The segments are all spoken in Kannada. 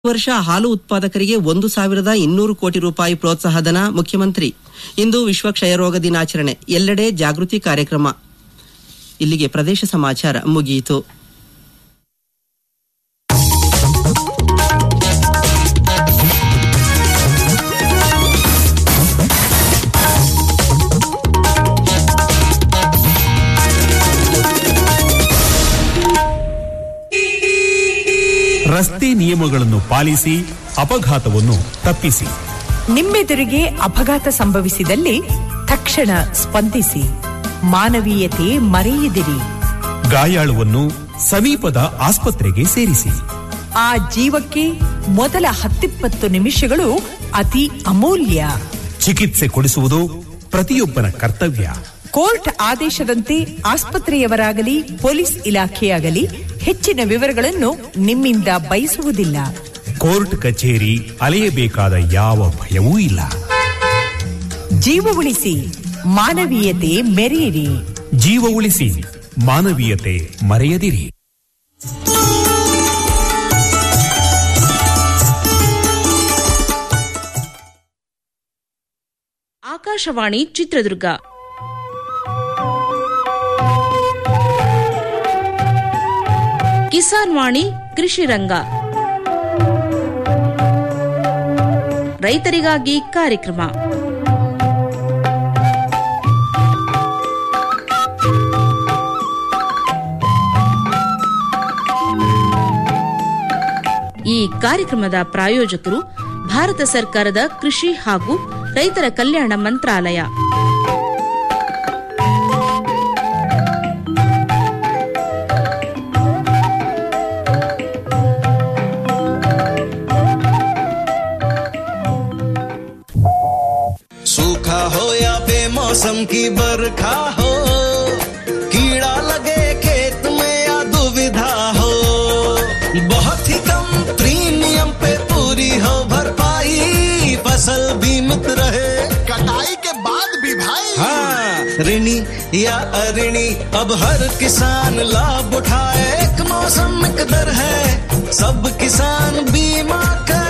ವರ್ಷ ಹಾಲು ಉತ್ಪಾದಕರಿಗೆ ಒಂದು ಸಾವಿರದ ಇನ್ನೂರು ಕೋಟಿ ರೂಪಾಯಿ ಪ್ರೋತ್ಸಾಹಧನ ಮುಖ್ಯಮಂತ್ರಿ ಇಂದು ವಿಶ್ವ ಕ್ಷಯರೋಗ ದಿನಾಚರಣೆ ಎಲ್ಲೆಡೆ ಜಾಗೃತಿ ಕಾರ್ಯಕ್ರಮ ಇಲ್ಲಿಗೆ ಪ್ರದೇಶ ಸಮಾಚಾರ ಮುಗಿಯಿತು ರಸ್ತೆ ನಿಯಮಗಳನ್ನು ಪಾಲಿಸಿ ಅಪಘಾತವನ್ನು ತಪ್ಪಿಸಿ ನಿಮ್ಮೆದುರಿಗೆ ಅಪಘಾತ ಸಂಭವಿಸಿದಲ್ಲಿ ತಕ್ಷಣ ಸ್ಪಂದಿಸಿ ಮಾನವೀಯತೆ ಮರೆಯದಿರಿ ಗಾಯಾಳುವನ್ನು ಸಮೀಪದ ಆಸ್ಪತ್ರೆಗೆ ಸೇರಿಸಿ ಆ ಜೀವಕ್ಕೆ ಮೊದಲ ಹತ್ತಿಪ್ಪತ್ತು ನಿಮಿಷಗಳು ಅತಿ ಅಮೂಲ್ಯ ಚಿಕಿತ್ಸೆ ಕೊಡಿಸುವುದು ಪ್ರತಿಯೊಬ್ಬನ ಕರ್ತವ್ಯ ಕೋರ್ಟ್ ಆದೇಶದಂತೆ ಆಸ್ಪತ್ರೆಯವರಾಗಲಿ ಪೊಲೀಸ್ ಇಲಾಖೆಯಾಗಲಿ ಹೆಚ್ಚಿನ ವಿವರಗಳನ್ನು ನಿಮ್ಮಿಂದ ಬಯಸುವುದಿಲ್ಲ ಕೋರ್ಟ್ ಕಚೇರಿ ಅಲೆಯಬೇಕಾದ ಯಾವ ಭಯವೂ ಇಲ್ಲ ಜೀವ ಉಳಿಸಿ ಮಾನವೀಯತೆ ಮೆರೆಯಿರಿ ಜೀವ ಉಳಿಸಿ ಮಾನವೀಯತೆ ಮರೆಯದಿರಿ ಆಕಾಶವಾಣಿ ಚಿತ್ರದುರ್ಗ ಕಿಸಾನ್ ವಾಣಿ ಕೃಷಿ ರಂಗ ರೈತರಿಗಾಗಿ ಕಾರ್ಯಕ್ರಮ ಈ ಕಾರ್ಯಕ್ರಮದ ಪ್ರಾಯೋಜಕರು ಭಾರತ ಸರ್ಕಾರದ ಕೃಷಿ ಹಾಗೂ ರೈತರ ಕಲ್ಯಾಣ ಮಂತ್ರಾಲಯ सूखा हो या बेमौसम की बरखा हो कीड़ा लगे खेत में या दुविधा हो बहुत ही कम प्रीमियम पे पूरी हो भरपाई फसल बीमित रहे कटाई के बाद भी भाई हाँ ऋणी या अऋणी अब हर किसान लाभ उठाए एक मौसम एक दर है सब किसान बीमा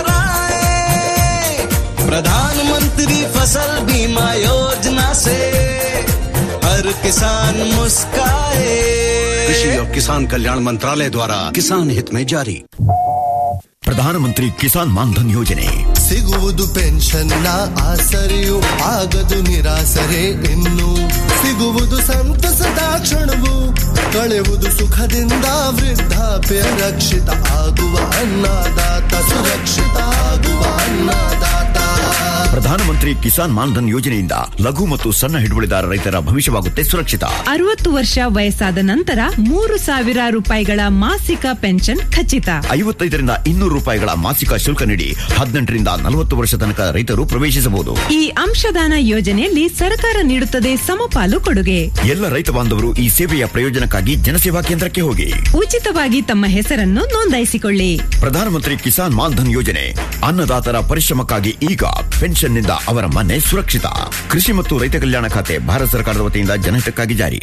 कराए प्रधानमंत्री फसल बीमा योजना से हर किसान मुस्काए कृषि और किसान कल्याण मंत्रालय द्वारा किसान हित में जारी ಪ್ರಧಾನಮಂತ್ರಿ ಕಿಸಾನ್ ಮಾನ್ಧನ್ ಯೋಜನೆ ಸಿಗುವುದು ಪೆನ್ಷನ್ನ ಆಸರೆಯು ಆಗದು ನಿರಾಸರೆ ಇನ್ನು ಸಿಗುವುದು ಸಂತಸದ ಕ್ಷಣವು ಕಳೆಯುವುದು ಸುಖದಿಂದ ವೃದ್ಧಾಪ್ಯ ರಕ್ಷಿತ ಆಗುವ ಅನ್ನದಾತ ಸುರಕ್ಷಿತ ಆಗುವ ಅನ್ನದಾತ ಪ್ರಧಾನಮಂತ್ರಿ ಕಿಸಾನ್ ಮಾನ್ಧನ್ ಯೋಜನೆಯಿಂದ ಲಘು ಮತ್ತು ಸಣ್ಣ ಹಿಡುವಳಿದಾರ ರೈತರ ಭವಿಷ್ಯವಾಗುತ್ತೆ ಸುರಕ್ಷಿತ ಅರವತ್ತು ವರ್ಷ ವಯಸ್ಸಾದ ನಂತರ ಮೂರು ಸಾವಿರ ರೂಪಾಯಿಗಳ ಮಾಸಿಕ ಪೆನ್ಷನ್ ಖಚಿತ ಐವತ್ತೈದರಿಂದ ಇನ್ನೂರು ರೂಪಾಯಿಗಳ ಮಾಸಿಕ ಶುಲ್ಕ ನೀಡಿ ಹದಿನೆಂಟರಿಂದ ನಲವತ್ತು ವರ್ಷ ತನಕ ರೈತರು ಪ್ರವೇಶಿಸಬಹುದು ಈ ಅಂಶದಾನ ಯೋಜನೆಯಲ್ಲಿ ಸರ್ಕಾರ ನೀಡುತ್ತದೆ ಸಮಪಾಲು ಕೊಡುಗೆ ಎಲ್ಲ ರೈತ ಬಾಂಧವರು ಈ ಸೇವೆಯ ಪ್ರಯೋಜನಕ್ಕಾಗಿ ಜನಸೇವಾ ಕೇಂದ್ರಕ್ಕೆ ಹೋಗಿ ಉಚಿತವಾಗಿ ತಮ್ಮ ಹೆಸರನ್ನು ನೋಂದಾಯಿಸಿಕೊಳ್ಳಿ ಪ್ರಧಾನಮಂತ್ರಿ ಕಿಸಾನ್ ಮಾನ್ಧನ್ ಯೋಜನೆ ಅನ್ನದಾತರ ಪರಿಶ್ರಮಕ್ಕಾಗಿ ಈಗ ಪೆನ್ಷನ್ನಿಂದ ಅವರ ಮನೆ ಸುರಕ್ಷಿತ ಕೃಷಿ ಮತ್ತು ರೈತ ಕಲ್ಯಾಣ ಖಾತೆ ಭಾರತ ಸರ್ಕಾರದ ವತಿಯಿಂದ ಜನಹಿತಕ್ಕಾಗಿ ಜಾರಿ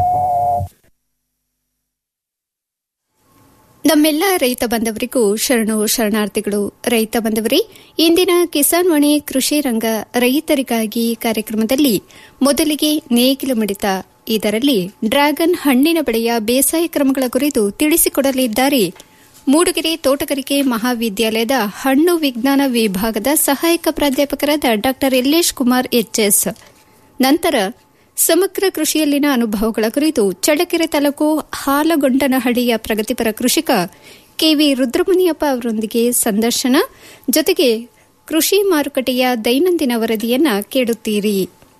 ನಮ್ಮೆಲ್ಲ ರೈತ ಬಾಂಧವರಿಗೂ ಶರಣು ಶರಣಾರ್ಥಿಗಳು ರೈತ ಬಾಂಧವರೇ ಇಂದಿನ ಕಿಸಾನ್ ವಾಣಿ ಕೃಷಿ ರಂಗ ರೈತರಿಗಾಗಿ ಕಾರ್ಯಕ್ರಮದಲ್ಲಿ ಮೊದಲಿಗೆ ನೇಗಿಲು ಮಿಡಿತ ಇದರಲ್ಲಿ ಡ್ರ್ಯಾಗನ್ ಹಣ್ಣಿನ ಬೆಳೆಯ ಬೇಸಾಯ ಕ್ರಮಗಳ ಕುರಿತು ತಿಳಿಸಿಕೊಡಲಿದ್ದಾರೆ ಮೂಡಿಗೆರೆ ತೋಟಗಾರಿಕೆ ಮಹಾವಿದ್ಯಾಲಯದ ಹಣ್ಣು ವಿಜ್ಞಾನ ವಿಭಾಗದ ಸಹಾಯಕ ಪ್ರಾಧ್ಯಾಪಕರಾದ ಡಾ ಯಲ್ಲೇಶ್ ಕುಮಾರ್ ಎಚ್ಎಸ್ ನಂತರ ಸಮಗ್ರ ಕೃಷಿಯಲ್ಲಿನ ಅನುಭವಗಳ ಕುರಿತು ಚಳ್ಳಕೆರೆ ತಾಲೂಕು ಹಾಲಗೊಂಡನಹಳ್ಳಿಯ ಪ್ರಗತಿಪರ ಕೃಷಿಕ ಕೆವಿ ರುದ್ರಮುನಿಯಪ್ಪ ಅವರೊಂದಿಗೆ ಸಂದರ್ಶನ ಜೊತೆಗೆ ಕೃಷಿ ಮಾರುಕಟ್ಟೆಯ ದೈನಂದಿನ ವರದಿಯನ್ನ ಕೇಳುತ್ತೀರಿ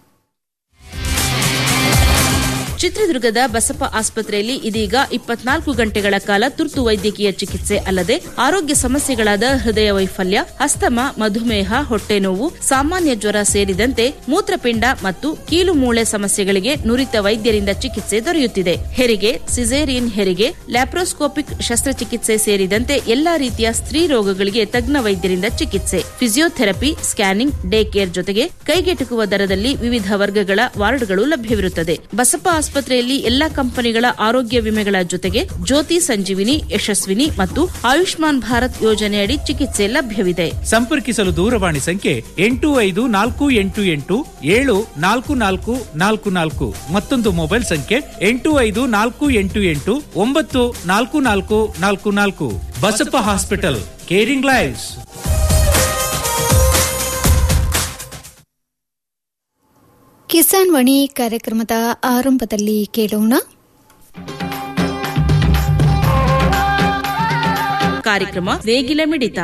ಚಿತ್ರದುರ್ಗದ ಬಸಪ್ಪ ಆಸ್ಪತ್ರೆಯಲ್ಲಿ ಇದೀಗ ಇಪ್ಪತ್ನಾಲ್ಕು ಗಂಟೆಗಳ ಕಾಲ ತುರ್ತು ವೈದ್ಯಕೀಯ ಚಿಕಿತ್ಸೆ ಅಲ್ಲದೆ ಆರೋಗ್ಯ ಸಮಸ್ಯೆಗಳಾದ ಹೃದಯ ವೈಫಲ್ಯ ಅಸ್ತಮ ಮಧುಮೇಹ ಹೊಟ್ಟೆ ನೋವು ಸಾಮಾನ್ಯ ಜ್ವರ ಸೇರಿದಂತೆ ಮೂತ್ರಪಿಂಡ ಮತ್ತು ಕೀಲು ಮೂಳೆ ಸಮಸ್ಯೆಗಳಿಗೆ ನುರಿತ ವೈದ್ಯರಿಂದ ಚಿಕಿತ್ಸೆ ದೊರೆಯುತ್ತಿದೆ ಹೆರಿಗೆ ಸಿಸೇರಿಯನ್ ಹೆರಿಗೆ ಲ್ಯಾಪ್ರೋಸ್ಕೋಪಿಕ್ ಶಸ್ತ್ರಚಿಕಿತ್ಸೆ ಸೇರಿದಂತೆ ಎಲ್ಲಾ ರೀತಿಯ ಸ್ತ್ರೀ ರೋಗಗಳಿಗೆ ತಜ್ಞ ವೈದ್ಯರಿಂದ ಚಿಕಿತ್ಸೆ ಫಿಸಿಯೋಥೆರಪಿ ಸ್ಕ್ಯಾನಿಂಗ್ ಡೇ ಕೇರ್ ಜೊತೆಗೆ ಕೈಗೆಟುಕುವ ದರದಲ್ಲಿ ವಿವಿಧ ವರ್ಗಗಳ ವಾರ್ಡ್ಗಳು ಲಭ್ಯವಿರುತ್ತದೆ ಬಸಪ್ಪ ಆಸ್ಪತ್ರೆಯಲ್ಲಿ ಎಲ್ಲಾ ಕಂಪನಿಗಳ ಆರೋಗ್ಯ ವಿಮೆಗಳ ಜೊತೆಗೆ ಜ್ಯೋತಿ ಸಂಜೀವಿನಿ ಯಶಸ್ವಿನಿ ಮತ್ತು ಆಯುಷ್ಮಾನ್ ಭಾರತ್ ಯೋಜನೆಯಡಿ ಚಿಕಿತ್ಸೆ ಲಭ್ಯವಿದೆ ಸಂಪರ್ಕಿಸಲು ದೂರವಾಣಿ ಸಂಖ್ಯೆ ಎಂಟು ಐದು ನಾಲ್ಕು ಎಂಟು ಎಂಟು ಏಳು ನಾಲ್ಕು ನಾಲ್ಕು ನಾಲ್ಕು ನಾಲ್ಕು ಮತ್ತೊಂದು ಮೊಬೈಲ್ ಸಂಖ್ಯೆ ಎಂಟು ಐದು ನಾಲ್ಕು ಎಂಟು ಎಂಟು ಒಂಬತ್ತು ನಾಲ್ಕು ನಾಲ್ಕು ನಾಲ್ಕು ನಾಲ್ಕು Basappa hospital caring lives Kisan Vani ಕಾರ್ಯಕ್ರಮದ ಆರಂಭದಲ್ಲಿ ಕೇಳೋಣ ಕಾರ್ಯಕ್ರಮ ನೇಗಿಲ ಮಿಡಿತ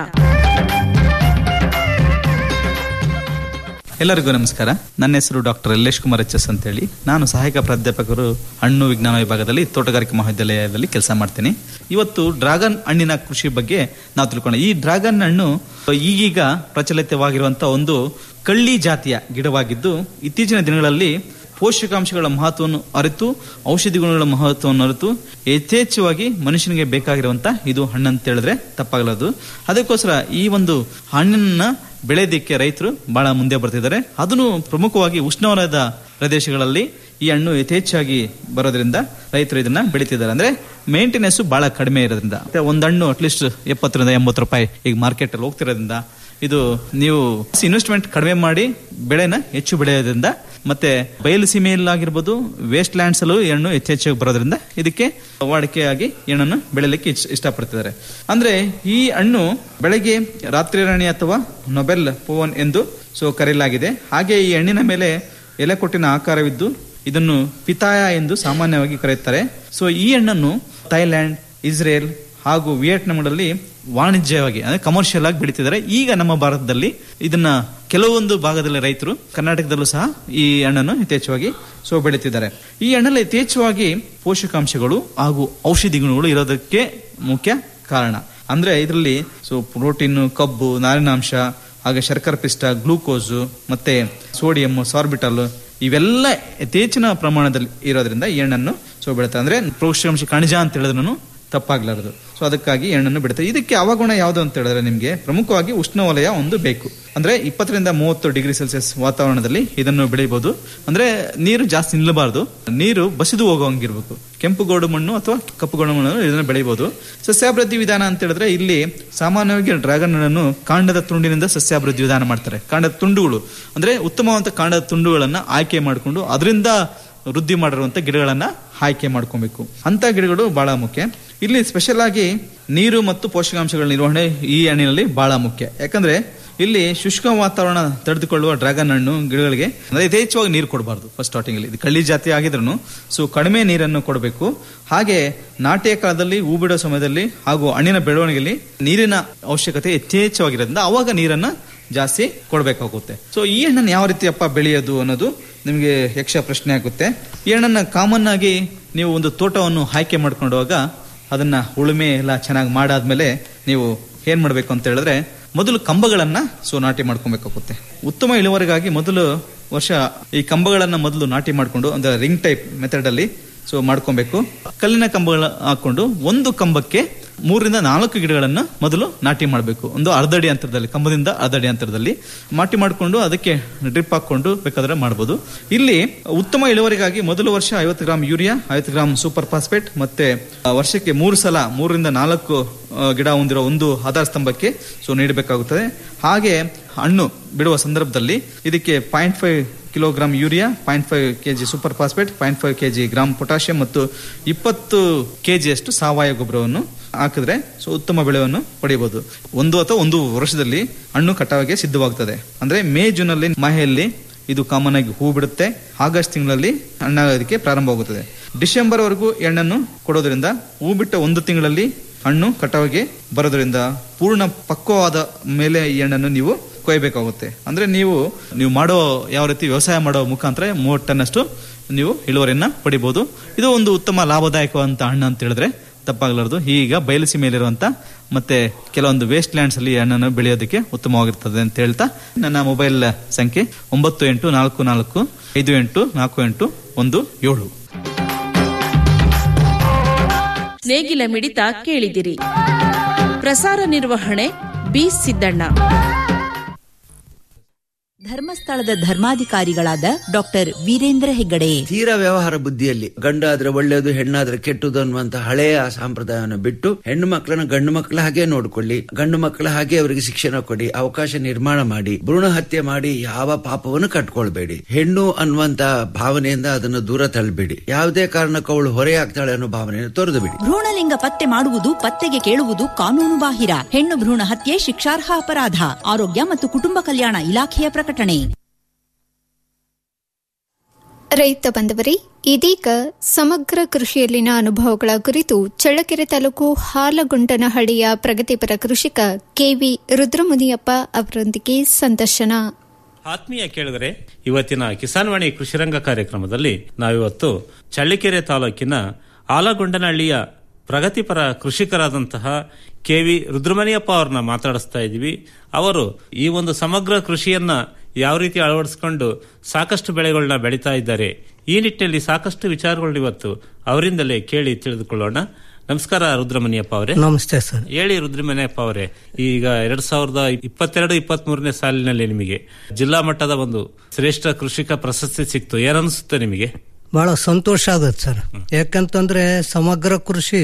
ಎಲ್ಲರಿಗೂ ನಮಸ್ಕಾರ ನನ್ನ ಹೆಸರು doctor Yallesh Kumar H S ಅಂತೇಳಿ ನಾನು ಸಹಾಯಕ ಪ್ರಾಧ್ಯಾಪಕರು ಹಣ್ಣು ವಿಜ್ಞಾನ ವಿಭಾಗದಲ್ಲಿ ತೋಟಗಾರಿಕೆ ಮಹಾವಿದ್ಯಾಲಯದಲ್ಲಿ ಕೆಲಸ ಮಾಡ್ತೀನಿ ಇವತ್ತು ಡ್ರಾಗನ್ ಹಣ್ಣಿನ ಕೃಷಿ ಬಗ್ಗೆ ನಾವು ತಿಳ್ಕೊಳ್ಳೋಣ ಈ ಡ್ರಾಗನ್ ಹಣ್ಣು ಈಗೀಗ ಪ್ರಚಲಿತವಾಗಿರುವಂತಹ ಒಂದು ಕಳ್ಳಿ ಜಾತಿಯ ಗಿಡವಾಗಿದ್ದು ಇತ್ತೀಚಿನ ದಿನಗಳಲ್ಲಿ ಪೋಷಕಾಂಶಗಳ ಮಹತ್ವವನ್ನು ಅರಿತು ಔಷಧಿ ಗುಣಗಳ ಮಹತ್ವವನ್ನು ಅರಿತು ಯಥೇಚ್ಛವಾಗಿ ಮನುಷ್ಯನಿಗೆ ಬೇಕಾಗಿರುವಂತ ಇದು ಹಣ್ಣು ಅಂತ ಹೇಳಿದ್ರೆ ತಪ್ಪಾಗಲದು ಅದಕ್ಕೋಸ್ಕರ ಈ ಒಂದು ಹಣ್ಣನ್ನ ಬೆಳೆಯೋದಕ್ಕೆ ರೈತರು ಬಹಳ ಮುಂದೆ ಬರ್ತಿದ್ದಾರೆ ಅದನ್ನು ಪ್ರಮುಖವಾಗಿ ಉಷ್ಣವಲಯದ ಪ್ರದೇಶಗಳಲ್ಲಿ ಈ ಹಣ್ಣು ಯಥೇಚ್ಛಾಗಿ ಬರೋದ್ರಿಂದ ರೈತರು ಇದನ್ನ ಬೆಳೀತಿದ್ದಾರೆ ಅಂದ್ರೆ ಮೇಂಟೆನೆನ್ಸ್ ಬಹಳ ಕಡಿಮೆ ಇರೋದ್ರಿಂದ ಮತ್ತೆ ಒಂದು ಹಣ್ಣು ಅಟ್ಲೀಸ್ಟ್ ಎಪ್ಪತ್ತರಿಂದ ಎಂಬತ್ತು ರೂಪಾಯಿ ಈಗ ಮಾರ್ಕೆಟ್ ಅಲ್ಲಿ ಹೋಗ್ತಿರೋದ್ರಿಂದ ಇದು ನೀವು ಇನ್ವೆಸ್ಟ್ಮೆಂಟ್ ಕಡಿಮೆ ಮಾಡಿ ಬೆಳೆನ ಹೆಚ್ಚು ಬೆಳೆಯೋದ್ರಿಂದ ಮತ್ತೆ ಬಯಲು ಸೀಮೆಯಲ್ಲಾಗಿರ್ಬೋದು ವೇಸ್ಟ್ ಲ್ಯಾಂಡ್ಸ್ ಅಲ್ಲೂ ಈ ಹಣ್ಣು ಹೆಚ್ಚೆಚ್ಚಾಗಿ ಬರೋದ್ರಿಂದ ಇದಕ್ಕೆ ವಾಡಿಕೆಯಾಗಿ ಈ ಹಣ್ಣನ್ನು ಬೆಳೆಯಲಿಕ್ಕೆ ಇಷ್ಟ- ಇಷ್ಟಪಡ್ತಿದ್ದಾರೆ ಅಂದ್ರೆ ಈ ಹಣ್ಣು ಬೆಳಗ್ಗೆ ರಾತ್ರಿ ರಾಣಿ ಅಥವಾ ನೊಬೆಲ್ ಪೋವನ್ ಎಂದು ಸೊ ಕರೆಯಲಾಗಿದೆ ಹಾಗೆ ಈ ಹಣ್ಣಿನ ಮೇಲೆ ಎಲೆಕೊಟ್ಟಿನ ಆಕಾರವಿದ್ದು ಇದನ್ನು ಪಿತಾಯ ಎಂದು ಸಾಮಾನ್ಯವಾಗಿ ಕರೆಯುತ್ತಾರೆ ಸೊ ಈ ಹಣ್ಣನ್ನು ಥೈಲ್ಯಾಂಡ್ ಇಸ್ರೇಲ್ ಹಾಗೂ ವಿಯೆಟ್ನಾಂಗಳಲ್ಲಿ ವಾಣಿಜ್ಯವಾಗಿ ಅಂದ್ರೆ ಕಮರ್ಷಿಯಲ್ ಆಗಿ ಬೆಳೀತಿದ್ದಾರೆ ಈಗ ನಮ್ಮ ಭಾರತದಲ್ಲಿ ಇದನ್ನ ಕೆಲವೊಂದು ಭಾಗದಲ್ಲಿ ರೈತರು ಕರ್ನಾಟಕದಲ್ಲೂ ಸಹ ಈ ಹಣ್ಣನ್ನು ಯಥೇಚ್ಛವಾಗಿ ಸೊ ಬೆಳೀತಿದ್ದಾರೆ ಈ ಹಣ್ಣಲ್ಲಿ ಯಥೇಚ್ಛವಾಗಿ ಪೋಷಕಾಂಶಗಳು ಹಾಗೂ ಔಷಧಿ ಗುಣಗಳು ಇರೋದಕ್ಕೆ ಮುಖ್ಯ ಕಾರಣ ಅಂದ್ರೆ ಇದರಲ್ಲಿ ಸೊ ಪ್ರೋಟೀನ್ ಕಬ್ಬು ನಾರಿನಾಂಶ ಹಾಗೆ ಶರ್ಕರ ಪಿಷ್ಟ ಗ್ಲೂಕೋಸು ಮತ್ತೆ ಸೋಡಿಯಂ ಸಾರ್ಬಿಟಲ್ ಇವೆಲ್ಲ ಯಥೇಚ್ಛಿನ ಪ್ರಮಾಣದಲ್ಲಿ ಇರೋದ್ರಿಂದ ಈ ಹಣ್ಣನ್ನು ಸೊ ಬೆಳಿತಾರೆ ಅಂದ್ರೆ ಪೋಷಕಾಂಶ ಖನಿಜ ಅಂತ ಹೇಳಿದ್ರು ತಪ್ಪಾಗ್ಲಾರದು ಸೊ ಅದಕ್ಕಾಗಿ ಈ ಹಣ್ಣನ್ನು ಬಿಡುತ್ತೆ ಇದಕ್ಕೆ ಅವಗುಣ ಯಾವುದು ಅಂತ ಹೇಳಿದ್ರೆ ನಿಮಗೆ ಪ್ರಮುಖವಾಗಿ ಉಷ್ಣವಲಯ ಒಂದು ಬೇಕು ಅಂದ್ರೆ ಇಪ್ಪತ್ತರಿಂದ ಮೂವತ್ತು ಡಿಗ್ರಿ ಸೆಲ್ಸಿಯಸ್ ವಾತಾವರಣದಲ್ಲಿ ಇದನ್ನು ಬೆಳಿಬಹುದು ಅಂದ್ರೆ ನೀರು ಜಾಸ್ತಿ ನಿಲ್ಲಬಾರದು ನೀರು ಬಸಿದು ಹೋಗೋಂಗಿರ್ಬೇಕು ಕೆಂಪು ಗೋಡು ಮಣ್ಣು ಅಥವಾ ಕಪ್ಪು ಗೋಡು ಮಣ್ಣು ಇದನ್ನು ಬೆಳಿಬಹುದು ಸಸ್ಯಾಭಿವೃದ್ಧಿ ವಿಧಾನ ಅಂತ ಹೇಳಿದ್ರೆ ಇಲ್ಲಿ ಸಾಮಾನ್ಯವಾಗಿ ಡ್ರ್ಯಾಗನ್ ಹಣ್ಣನ್ನು ಕಾಂಡದ ತುಂಡಿನಿಂದ ಸಸ್ಯಾಭಿವೃದ್ಧಿ ವಿಧಾನ ಮಾಡ್ತಾರೆ ಕಾಂಡದ ತುಂಡುಗಳು ಅಂದ್ರೆ ಉತ್ತಮವಾದ ಕಾಂಡದ ತುಂಡುಗಳನ್ನ ಆಯ್ಕೆ ಮಾಡಿಕೊಂಡು ಅದರಿಂದ ವೃದ್ಧಿ ಮಾಡಿರುವಂತ ಗಿಡಗಳನ್ನ ಆಯ್ಕೆ ಮಾಡ್ಕೊಬೇಕು ಅಂತ ಗಿಡಗಳು ಬಹಳ ಮುಖ್ಯ ಇಲ್ಲಿ ಸ್ಪೆಷಲ್ ಆಗಿ ನೀರು ಮತ್ತು ಪೋಷಕಾಂಶಗಳ ನಿರ್ವಹಣೆ ಈ ಹಣ್ಣಿನಲ್ಲಿ ಬಹಳ ಮುಖ್ಯ ಯಾಕಂದ್ರೆ ಇಲ್ಲಿ ಶುಷ್ಕ ವಾತಾವರಣ ತಡೆದುಕೊಳ್ಳುವ ಡ್ರ್ಯಾಗನ್ ಹಣ್ಣು ಗಿಡಗಳಿಗೆ ಅಂದ್ರೆ ಯಥೇಚ್ಛವಾಗಿ ನೀರು ಕೊಡಬಾರ್ದು ಫಸ್ಟ್ ಸ್ಟಾರ್ಟಿಂಗ್ ಅಲ್ಲಿ ಇದು ಕಳ್ಳಿ ಜಾತಿ ಆಗಿದ್ರು ಸೊ ಕಡಿಮೆ ನೀರನ್ನು ಕೊಡಬೇಕು ಹಾಗೆ ನಾಟ್ಯ ಕಾಲದಲ್ಲಿ ಹೂ ಬಿಡೋ ಸಮಯದಲ್ಲಿ ಹಾಗೂ ಹಣ್ಣಿನ ಬೆಳವಣಿಗೆಯಲ್ಲಿ ನೀರಿನ ಅವಶ್ಯಕತೆ ಯಥೇಚ್ಛವಾಗಿರೋದ್ರಿಂದ ಅವಾಗ ನೀರನ್ನ ಜಾಸ್ತಿ ಕೊಡಬೇಕಾಗುತ್ತೆ ಸೊ ಈ ಹಣ್ಣನ್ನು ಯಾವ ರೀತಿ ಅಪ್ಪ ಬೆಳೆಯೋದು ಅನ್ನೋದು ನಿಮಗೆ ಯಕ್ಷ ಪ್ರಶ್ನೆ ಆಗುತ್ತೆ ಈ ಹಣ್ಣನ್ನ ಕಾಮನ್ ಆಗಿ ನೀವು ಒಂದು ತೋಟವನ್ನು ಆಯ್ಕೆ ಮಾಡ್ಕೊಂಡಾಗ ಅದನ್ನ ಉಳುಮೆ ಎಲ್ಲ ಚೆನ್ನಾಗಿ ಮಾಡಾದ್ಮೇಲೆ ನೀವು ಏನ್ ಮಾಡ್ಬೇಕು ಅಂತ ಹೇಳಿದ್ರೆ ಮೊದಲು ಕಂಬಗಳನ್ನ ಸೊ ನಾಟಿ ಮಾಡ್ಕೊಬೇಕಾಗುತ್ತೆ ಉತ್ತಮ ಇಳುವರಿಗಾಗಿ ಮೊದಲು ವರ್ಷ ಈ ಕಂಬಗಳನ್ನ ಮೊದಲು ನಾಟಿ ಮಾಡ್ಕೊಂಡು ಅಂದ್ರೆ ರಿಂಗ್ ಟೈಪ್ ಮೆಥಡ್ ಅಲ್ಲಿ ಸೊ ಮಾಡ್ಕೊಬೇಕು ಕಲ್ಲಿನ ಕಂಬಗಳ ಹಾಕೊಂಡು ಒಂದು ಕಂಬಕ್ಕೆ ಮೂರರಿಂದ ನಾಲ್ಕು ಗಿಡಗಳನ್ನು ಮೊದಲು ನಾಟಿ ಮಾಡಬೇಕು ಒಂದು ಅರ್ಧಡಿ ಅಂತರದಲ್ಲಿ ಕಂಬದಿಂದ ಅರ್ಧಡಿ ಅಂತರದಲ್ಲಿ ನಾಟಿ ಮಾಡಿಕೊಂಡು ಅದಕ್ಕೆ ಡ್ರಿಪ್ ಹಾಕೊಂಡು ಬೇಕಾದ್ರೆ ಮಾಡಬಹುದು ಇಲ್ಲಿ ಉತ್ತಮ ಇಳುವರಿಗಾಗಿ ಮೊದಲು ವರ್ಷ ಐವತ್ತು ಗ್ರಾಮ್ ಯೂರಿಯಾ ಐವತ್ತು ಗ್ರಾಮ್ ಸೂಪರ್ ಫಾಸ್ಫೇಟ್ ಮತ್ತೆ ಆ, ವರ್ಷಕ್ಕೆ ಮೂರು ಸಲ ಮೂರರಿಂದ ನಾಲ್ಕು ಆ, ಗಿಡ ಹೊಂದಿರೋ ಒಂದು ಆಧಾರ ಸ್ತಂಭಕ್ಕೆ ಸೊ ನೀಡಬೇಕಾಗುತ್ತದೆ ಹಾಗೆ ಹಣ್ಣು ಬಿಡುವ ಸಂದರ್ಭದಲ್ಲಿ ಇದಕ್ಕೆ point five kilogram urea point five K G super phosphate point five K G gram potassium ಮತ್ತು ಇಪ್ಪತ್ತು ಕೆಜಿಯಷ್ಟು ಸಾವಯವ ಗೊಬ್ಬರವನ್ನು ಹಾಕಿದ್ರೆ ಸೊ ಉತ್ತಮ ಬೆಳೆಯನ್ನು ಪಡೆಯಬಹುದು ಒಂದು ಅಥವಾ ಒಂದು ವರ್ಷದಲ್ಲಿ ಹಣ್ಣು ಕಟಾವಿಗೆ ಸಿದ್ಧವಾಗುತ್ತದೆ ಅಂದ್ರೆ ಮೇ ಜೂನ್ ಅಲ್ಲಿ ಮಾಹೆಯಲ್ಲಿ ಇದು ಕಾಮನ್ ಆಗಿ ಹೂ ಬಿಡುತ್ತೆ ಆಗಸ್ಟ್ ತಿಂಗಳಲ್ಲಿ ಹಣ್ಣಾಗೋದಕ್ಕೆ ಪ್ರಾರಂಭವಾಗುತ್ತದೆ ಡಿಸೆಂಬರ್ ವರೆಗೂ ಈ ಹಣ್ಣನ್ನು ಕೊಡೋದ್ರಿಂದ ಹೂ ಬಿಟ್ಟ ಒಂದು ತಿಂಗಳಲ್ಲಿ ಹಣ್ಣು ಕಟಾವಿಗೆ ಬರೋದ್ರಿಂದ ಪೂರ್ಣ ಪಕ್ವವಾದ ಮೇಲೆ ಈ ಹಣ್ಣನ್ನು ನೀವು ಕೊಯ್ಬೇಕಾಗುತ್ತೆ ಅಂದ್ರೆ ನೀವು ನೀವು ಮಾಡೋ ಯಾವ ರೀತಿ ವ್ಯವಸಾಯ ಮಾಡೋ ಮುಖಾಂತರ ಮೂವತ್ತು ಟನ್ ಅಷ್ಟು ನೀವು ಇಳುವರಿಯನ್ನ ಪಡಿಬಹುದು ಇದು ಒಂದು ಉತ್ತಮ ಲಾಭದಾಯಕವಂತ ಹಣ್ಣು ಅಂತ ಹೇಳಿದ್ರೆ ತಪ್ಪಾಗಲಾರದು ಈಗ ಬಯಲುಸೀಮೆಯಲ್ಲಿರುವಂತ ಮತ್ತೆ ಕೆಲವೊಂದು ವೇಸ್ಟ್ ಲ್ಯಾಂಡ್ಸ್ ಅಲ್ಲಿ ಈ ಹಣ್ಣನ್ನು ಬೆಳೆಯೋದಕ್ಕೆ ಉತ್ತಮವಾಗಿರ್ತದೆ ಅಂತ ಹೇಳ್ತಾ ನನ್ನ ಮೊಬೈಲ್ ಸಂಖ್ಯೆ ಒಂಬತ್ತು ಎಂಟು ನಾಲ್ಕು ನಾಲ್ಕು ಐದು ಎಂಟು ನಾಲ್ಕು ಎಂಟು ಒಂದು ಏಳು ನೇಗಿಲ ಮಿಡಿತ ಕೇಳಿದಿರಿ ಪ್ರಸಾರ ನಿರ್ವಹಣೆ ಬಿ ಸಿದ್ದಣ್ಣ ಧರ್ಮಸ್ಥಳದ ಧರ್ಮಾಧಿಕಾರಿಗಳಾದ ಡಾಕ್ಟರ್ ವೀರೇಂದ್ರ ಹೆಗ್ಗಡೆ ತೀರಾ ವ್ಯವಹಾರ ಬುದ್ಧಿಯಲ್ಲಿ ಗಂಡಾದ್ರೆ ಒಳ್ಳೆಯದು ಹೆಣ್ಣಾದ್ರೆ ಕೆಟ್ಟದು ಅನ್ನುವಂತ ಹಳೆಯ ಸಂಪ್ರದಾಯವನ್ನು ಬಿಟ್ಟು ಹೆಣ್ಣು ಮಕ್ಕಳನ್ನ ಗಂಡು ಮಕ್ಕಳ ಹಾಗೆ ನೋಡ್ಕೊಳ್ಳಿ ಗಂಡು ಮಕ್ಕಳ ಹಾಗೆ ಅವರಿಗೆ ಶಿಕ್ಷಣ ಕೊಡಿ ಅವಕಾಶ ನಿರ್ಮಾಣ ಮಾಡಿ ಭ್ರೂಣ ಹತ್ಯೆ ಮಾಡಿ ಯಾವ ಪಾಪವನ್ನು ಕಟ್ಕೊಳ್ಬೇಡಿ ಹೆಣ್ಣು ಅನ್ನುವಂತ ಭಾವನೆಯಿಂದ ಅದನ್ನು ದೂರ ತಳ್ಳಬೇಡಿ ಯಾವುದೇ ಕಾರಣಕ್ಕೂ ಅವಳು ಹೊರೆಯಾಗ್ತಾಳೆ ಅನ್ನೋ ಭಾವನೆಯನ್ನು ತೊರೆದು ಬಿಡಿ ಭ್ರೂಣಲಿಂಗ ಪತ್ತೆ ಮಾಡುವುದು ಪತ್ತೆಗೆ ಕೇಳುವುದು ಕಾನೂನು ಬಾಹಿರ ಹೆಣ್ಣು ಭ್ರೂಣ ಹತ್ಯೆ ಶಿಕ್ಷಾರ್ಹ ಅಪರಾಧ ಆರೋಗ್ಯ ಮತ್ತು ಕುಟುಂಬ ಕಲ್ಯಾಣ ಇಲಾಖೆಯ ಪ್ರಕಟಣೆ ರೈತ ಬಂದವರೇ ಇದೀಗ ಸಮಗ್ರ ಕೃಷಿಯಲ್ಲಿನ ಅನುಭವಗಳ ಕುರಿತು ಚಳ್ಳಕೆರೆ ತಾಲೂಕು ಹಾಲಗುಂಡನಹಳ್ಳಿಯ ಪ್ರಗತಿಪರ ಕೃಷಿಕ ಕೆವಿ ರುದ್ರಮುನಿಯಪ್ಪ ಅವರೊಂದಿಗೆ ಸಂದರ್ಶನ ಆತ್ಮೀಯ ಕೇಳಿದರೆ ಇವತ್ತಿನ ಕಿಸಾನ್ ವಾಣಿ ಕೃಷಿರಂಗ ಕಾರ್ಯಕ್ರಮದಲ್ಲಿ ನಾವಿವತ್ತು ಚಳ್ಳಿಕೆರೆ ತಾಲೂಕಿನ ಆಲಗೊಂಡನಹಳ್ಳಿಯ ಪ್ರಗತಿಪರ ಕೃಷಿಕರಾದಂತಹ ಕೆ ವಿ ರುದ್ರಮಣಿಯಪ್ಪ ಅವ್ರನ್ನ ಮಾತಾಡಿಸ್ತಾ ಇದ್ದೀವಿ ಅವರು ಈ ಒಂದು ಸಮಗ್ರ ಕೃಷಿಯನ್ನ ಯಾವ ರೀತಿ ಅಳವಡಿಸಿಕೊಂಡು ಸಾಕಷ್ಟು ಬೆಳೆಗಳನ್ನ ಬೆಳೀತಾ ಇದ್ದಾರೆ ಈ ನಿಟ್ಟಿನಲ್ಲಿ ಸಾಕಷ್ಟು ವಿಚಾರಗಳನ್ನ ಇವತ್ತು ಅವರಿಂದಲೇ ಕೇಳಿ ತಿಳಿದುಕೊಳ್ಳೋಣ ನಮಸ್ಕಾರ ರುದ್ರಮಣಿಯಪ್ಪ ಅವರೇ ನಮಸ್ತೆ ಸರ್ ಹೇಳಿ ರುದ್ರಮಣಿಯಪ್ಪ ಅವರೇ ಈಗ ಎರಡ್ ಸಾವಿರದ ಇಪ್ಪತ್ತೆರಡು ಇಪ್ಪತ್ತ್ ಮೂರನೇ ಸಾಲಿನಲ್ಲಿ ನಿಮಗೆ ಜಿಲ್ಲಾ ಮಟ್ಟದ ಒಂದು ಶ್ರೇಷ್ಠ ಕೃಷಿಕ ಪ್ರಶಸ್ತಿ ಸಿಕ್ತು ಏನನ್ಸುತ್ತೆ ನಿಮಗೆ ಬಹಳ ಸಂತೋಷ ಆಗುತ್ತೆ ಸರ್ ಯಾಕಂತಂದ್ರೆ ಸಮಗ್ರ ಕೃಷಿ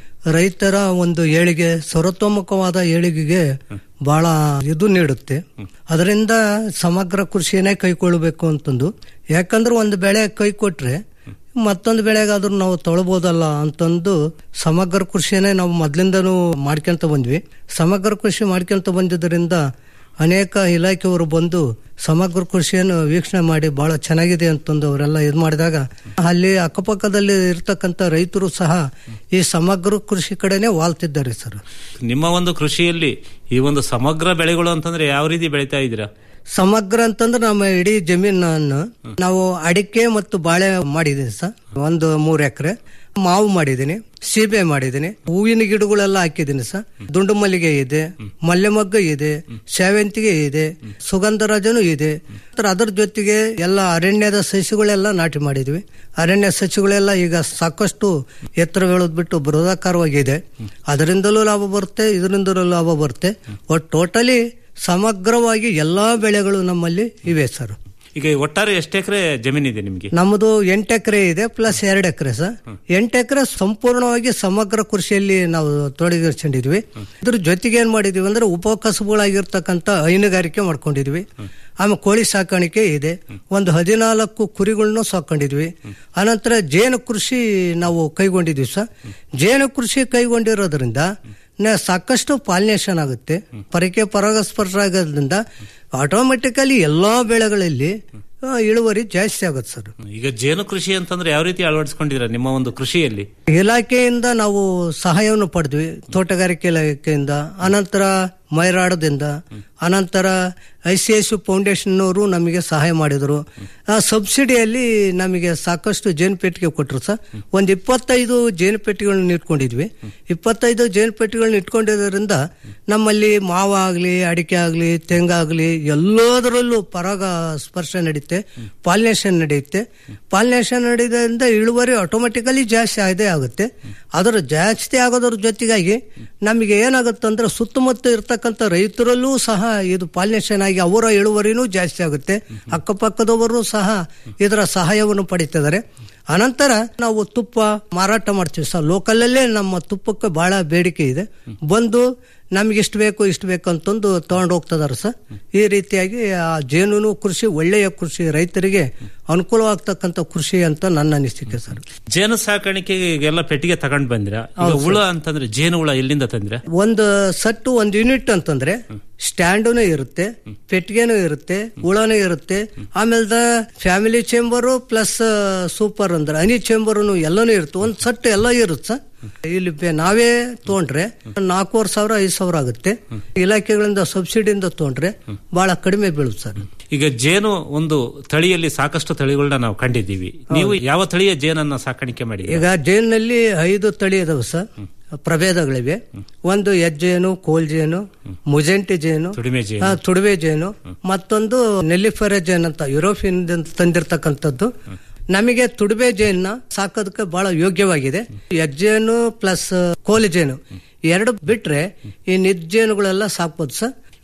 ರೈತರ ಒಂದು ಏಳಿಗೆ ಸರ್ವತೋಮುಖವಾದ ಏಳಿಗೆಗೆ ಬಹಳ ಇದು ನೀಡುತ್ತೆ ಅದರಿಂದ ಸಮಗ್ರ ಕೃಷಿಯನ್ನೇ ಕೈಗೊಳ್ಳಬೇಕು ಅಂತಂದು ಯಾಕಂದ್ರೆ ಒಂದು ಬೆಳೆ ಕೈ ಕೊಟ್ರೆ ಮತ್ತೊಂದು ಬೆಳೆಗಾದ್ರೂ ನಾವು ತೊಳಬಹುದಲ್ಲ ಅಂತಂದು ಸಮಗ್ರ ಕೃಷಿಯನ್ನೇ ನಾವು ಮೊದ್ಲಿಂದನೂ ಮಾಡ್ಕೊಂತ ಬಂದ್ವಿ ಸಮಗ್ರ ಕೃಷಿ ಮಾಡ್ಕೊಂತ ಬಂದಿದ್ದರಿಂದ ಅನೇಕ ಇಲಾಖೆಯವರು ಬಂದು ಸಮಗ್ರ ಕೃಷಿಯನ್ನು ವೀಕ್ಷಣೆ ಮಾಡಿ ಬಹಳ ಚೆನ್ನಾಗಿದೆ ಅಂತಂದು ಅವರೆಲ್ಲ ಇದು ಮಾಡಿದಾಗ ಅಲ್ಲಿ ಅಕ್ಕಪಕ್ಕದಲ್ಲಿ ಇರ್ತಕ್ಕಂಥ ರೈತರು ಸಹ ಈ ಸಮಗ್ರ ಕೃಷಿ ಕಡೆನೆ ವಾಲ್ತಿದ್ದಾರೆ ಸರ್ ನಿಮ್ಮ ಒಂದು ಕೃಷಿಯಲ್ಲಿ ಈ ಒಂದು ಸಮಗ್ರ ಬೆಳೆಗಳು ಅಂತಂದ್ರೆ ಯಾವ ರೀತಿ ಬೆಳೀತಾ ಇದ್ದೀರಾ ಸಮಗ್ರ ಅಂತಂದ್ರೆ ನಮ್ಮ ಇಡೀ ಜಮೀನನ್ನು ನಾವು ಅಡಿಕೆ ಮತ್ತು ಬಾಳೆ ಮಾಡಿದೀನಿ ಸರ್ ಒಂದು ಮೂರ್ ಎಕರೆ ಮಾವು ಮಾಡಿದ್ದೀನಿ ಸೀಬೆ ಮಾಡಿದ್ದೀನಿ ಹೂವಿನ ಗಿಡಗಳೆಲ್ಲ ಹಾಕಿದ್ದೀನಿ ಸರ್ ದುಂಡು ಮಲ್ಲಿಗೆ ಇದೆ ಮಲ್ಲೆಮಗ್ಗ ಇದೆ ಸೇವಂತಿಗೆ ಇದೆ ಸುಗಂಧರಾಜನು ಇದೆ ಅದರ ಜೊತೆಗೆ ಎಲ್ಲ ಅರಣ್ಯದ ಸಸ್ಯಗಳೆಲ್ಲ ನಾಟಿ ಮಾಡಿದ್ವಿ ಅರಣ್ಯ ಸಸ್ಯಗಳೆಲ್ಲ ಈಗ ಸಾಕಷ್ಟು ಎತ್ತರ ಬೆಳೆದ್ಬಿಟ್ಟು ಬೃಹದಾಕಾರವಾಗಿದೆ ಅದರಿಂದಲೂ ಲಾಭ ಬರುತ್ತೆ ಇದರಿಂದಲೂ ಲಾಭ ಬರುತ್ತೆ ಒಟ್ಟು ಟೋಟಲಿ ಸಮಗ್ರವಾಗಿ ಎಲ್ಲಾ ಬೆಳೆಗಳು ನಮ್ಮಲ್ಲಿ ಇವೆ ಸರ್ ಈಗ ಒಟ್ಟಾರೆ ಎಷ್ಟು ಎಕರೆ ಜಮೀನಿದೆ ನಿಮ್ಗೆ ನಮ್ಮದು ಎಂಟು ಎಕರೆ ಇದೆ ಪ್ಲಸ್ ಎರಡು ಎಕರೆ ಸರ್ ಎಂಟು ಎಕರೆ ಸಂಪೂರ್ಣವಾಗಿ ಸಮಗ್ರ ಕೃಷಿಯಲ್ಲಿ ನಾವು ತೊಡಗಿಸ್ಕೊಂಡಿದ್ವಿ ಇದ್ರ ಜೊತೆಗೆ ಏನ್ ಮಾಡಿದ್ವಿ ಅಂದ್ರೆ ಉಪಕಸಬುಗಳಾಗಿರ್ತಕ್ಕಂಥ ಹೈನುಗಾರಿಕೆ ಮಾಡ್ಕೊಂಡಿದ್ವಿ ಆಮೇಲೆ ಕೋಳಿ ಸಾಕಾಣಿಕೆ ಇದೆ ಒಂದು ಹದಿನಾಲ್ಕು ಕುರಿಗಳನ್ನು ಸಾಕೊಂಡಿದ್ವಿ ಅನಂತರ ಜೇನು ಕೃಷಿ ನಾವು ಕೈಗೊಂಡಿದ್ವಿ ಸರ್ ಜೇನು ಕೃಷಿ ಕೈಗೊಂಡಿರೋದ್ರಿಂದ ನ- ಸಾಕಷ್ಟು ಪಾಲಿನೇಷನ್ ಆಗುತ್ತೆ ಪರಕೆ ಪರಾಗಸ್ಪರ್ಶ ಆಗೋದ್ರಿಂದ ಆಟೋಮೆಟಿಕಲಿ ಎಲ್ಲಾ ಬೆಳೆಗಳಲ್ಲಿ ಆ, ಇಳುವರಿ ಜಾಸ್ತಿ ಆಗುತ್ತೆ ಸರ್ ಈಗ ಜೇನು ಕೃಷಿ ಅಂತಂದ್ರೆ ಯಾವ ರೀತಿ ಅಳವಡಿಸ್ಕೊಂಡಿದ್ರ ನಿಮ್ಮ ಒಂದು ಕೃಷಿಯಲ್ಲಿ ಇಲಾಖೆಯಿಂದ ನಾವು ಸಹಾಯವನ್ನು ಪಡೆದ್ವಿ ತೋಟಗಾರಿಕೆ ಇಲಾಖೆಯಿಂದ ಅನಂತರ ಮೈರಾಡದಿಂದ ಅನಂತರ ಐ ಸಿ ಎಸ್ ಫೌಂಡೇಶನ್ ಅವರು ನಮಗೆ ಸಹಾಯ ಮಾಡಿದರು ಆ ಸಬ್ಸಿಡಿಯಲ್ಲಿ ನಮಗೆ ಸಾಕಷ್ಟು ಜೇನು ಪೆಟ್ಟಿಗೆ ಕೊಟ್ಟರು ಸರ್ ಒಂದು ಇಪ್ಪತ್ತೈದು ಜೇನು ಪೆಟ್ಟಿಗೆಗಳನ್ನ ಇಟ್ಕೊಂಡಿದ್ವಿ ಇಪ್ಪತ್ತೈದು ಜೇನು ಪೆಟ್ಟಿಗೆಗಳನ್ನ ಇಟ್ಕೊಂಡಿರೋದ್ರಿಂದ ನಮ್ಮಲ್ಲಿ ಮಾವ ಆಗಲಿ ಅಡಿಕೆ ಆಗಲಿ ತೆಂಗಾಗಲಿ ಎಲ್ಲದರಲ್ಲೂ ಪರಾಗ ಸ್ಪರ್ಶ ನಡೀತೆ ಪಾಲಿನೇಷನ್ ನಡೆಯುತ್ತೆ ಪಾಲಿನೇಷನ್ ನಡೆಯೋದ್ರಿಂದ ಇಳುವರಿ ಆಟೋಮೆಟಿಕಲಿ ಜಾಸ್ತಿ ಆದೇ ಆಗುತ್ತೆ ಅದರ ಜಾಸ್ತಿ ಆಗೋದ್ರ ಜೊತೆಗಾಗಿ ನಮಗೆ ಏನಾಗುತ್ತೆ ಅಂದ್ರೆ ಸುತ್ತಮುತ್ತ ಇರ್ತಕ್ಕಂಥ ರೈತರಲ್ಲೂ ಸಹ ಇದು ಪಾಲಿನೇಷನ್ ಆಗಿ ಅವರ ಇಳುವರಿನೂ ಜಾಸ್ತಿ ಆಗುತ್ತೆ ಅಕ್ಕಪಕ್ಕದವರು ಸಹ ಇದರ ಸಹಾಯವನ್ನು ಪಡಿತಿದ್ದಾರೆ ಅನಂತರ ನಾವು ತುಪ್ಪ ಮಾರಾಟ ಮಾಡ್ತೀವಿ ಸರ್ ಲೋಕಲಲ್ಲೇ ನಮ್ಮ ತುಪ್ಪಕ್ಕೆ ಬಹಳ ಬೇಡಿಕೆ ಇದೆ ಬಂದು ನಮ್ಗೆ ಇಷ್ಟು ಬೇಕು ಇಷ್ಟು ಬೇಕು ಅಂತಂದು ತಗೊಂಡು ಹೋಗ್ತದಾರೆ ಸರ್ ಈ ರೀತಿಯಾಗಿ ಆ ಜೇನುನು ಕೃಷಿ ಒಳ್ಳೆಯ ಕೃಷಿ ರೈತರಿಗೆ ಅನುಕೂಲವಾಗ್ತಕ್ಕಂಥ ಕೃಷಿ ಅಂತ ನನ್ನ ಅನಿಸಿಕೆ ಸರ್ ಜೇನು ಸಾಕಾಣಿಕೆಗೆ ಎಲ್ಲ ಪೆಟ್ಟಿಗೆ ತಗೊಂಡ್ ಬಂದಿರ ಈಗ ಹೌದು ಹುಳ ಅಂತಂದ್ರೆ ಜೇನು ಹುಳ ಎಲ್ಲಿಂದ ತಂದಿರ ಒಂದು ಸಟ್ಟು ಒಂದು ಯೂನಿಟ್ ಅಂತಂದ್ರೆ ಸ್ಟ್ಯಾಂಡೂನು ಇರುತ್ತೆ ಪೆಟ್ಟಿಗೆನೂ ಇರುತ್ತೆ ಹುಳನೂ ಇರುತ್ತೆ ಆಮೇಲೆ ಫ್ಯಾಮಿಲಿ ಚೇಂಬರು ಪ್ಲಸ್ ಸೂಪರ್ ಅಂದ್ರೆ ಹನಿ ಚೇಂಬರ್ನು ಎಲ್ಲಾನು ಇರುತ್ತೆ ಒಂದ್ ಸಟ್ಟು ಎಲ್ಲ ಇರುತ್ತೆ ಸರ್ ಇಲ್ಲಿ ಬೆ- ನಾವೇ ತಗೊಂಡ್ರೆ ನಾಲ್ಕೂವರೆ ಸಾವಿರ ಐದು ಸಾವಿರ ಆಗುತ್ತೆ ಇಲಾಖೆಗಳಿಂದ ಸಬ್ಸಿಡಿಯಿಂದ ತಗೊಂಡ್ರೆ ಬಹಳ ಕಡಿಮೆ ಬೀಳುತ್ತೆ ಸರ್ ಈಗ ಜೇನು ಒಂದು ತಳಿಯಲ್ಲಿ ಸಾಕಷ್ಟು ತಳಿಗಳನ್ನ ನಾವು ಕಂಡಿದ್ದೀವಿ ನೀವು ಯಾವ ತಳಿಯ ಜೇನನ್ನ ಸಾಕಾಣಿಕೆ ಮಾಡಿ ಈಗ ಜೇನಲ್ಲಿ ಐದು ತಳಿ ಇದಾವೆ ಸರ್ ಪ್ರಭೇದಗಳಿವೆ ಒಂದು ಹೆಜ್ಜೇನು ಕೋಲ್ ಜೇನು ಮುಜೆಂಟಿ ಜೇನು ತುಡಿಮೆ ಜೇನು. ಆ, ತುಡುವೆ ಜೇನು ಮತ್ತೊಂದು ನೆಲ್ಲಿಫೆರೆ ಜೇನ್ ಅಂತ ಯುರೋಪಿಯನ್ ತಂದಿರತಕ್ಕಂಥದ್ದು ನಮಗೆ ತುಡುಬೆ ಜೇನ್ನ ಸಾಕೋದಕ್ಕೆ ಬಹಳ ಯೋಗ್ಯವಾಗಿದೆ ಹೆಜ್ಜೇನು ಪ್ಲಸ್ ಕೋಲಿ ಜೇನು ಎರಡು ಬಿಟ್ರೆ ಈ ನಿಜೇನುಗಳೆಲ್ಲ ಸಾಕ್ಬೋದು ಸರ್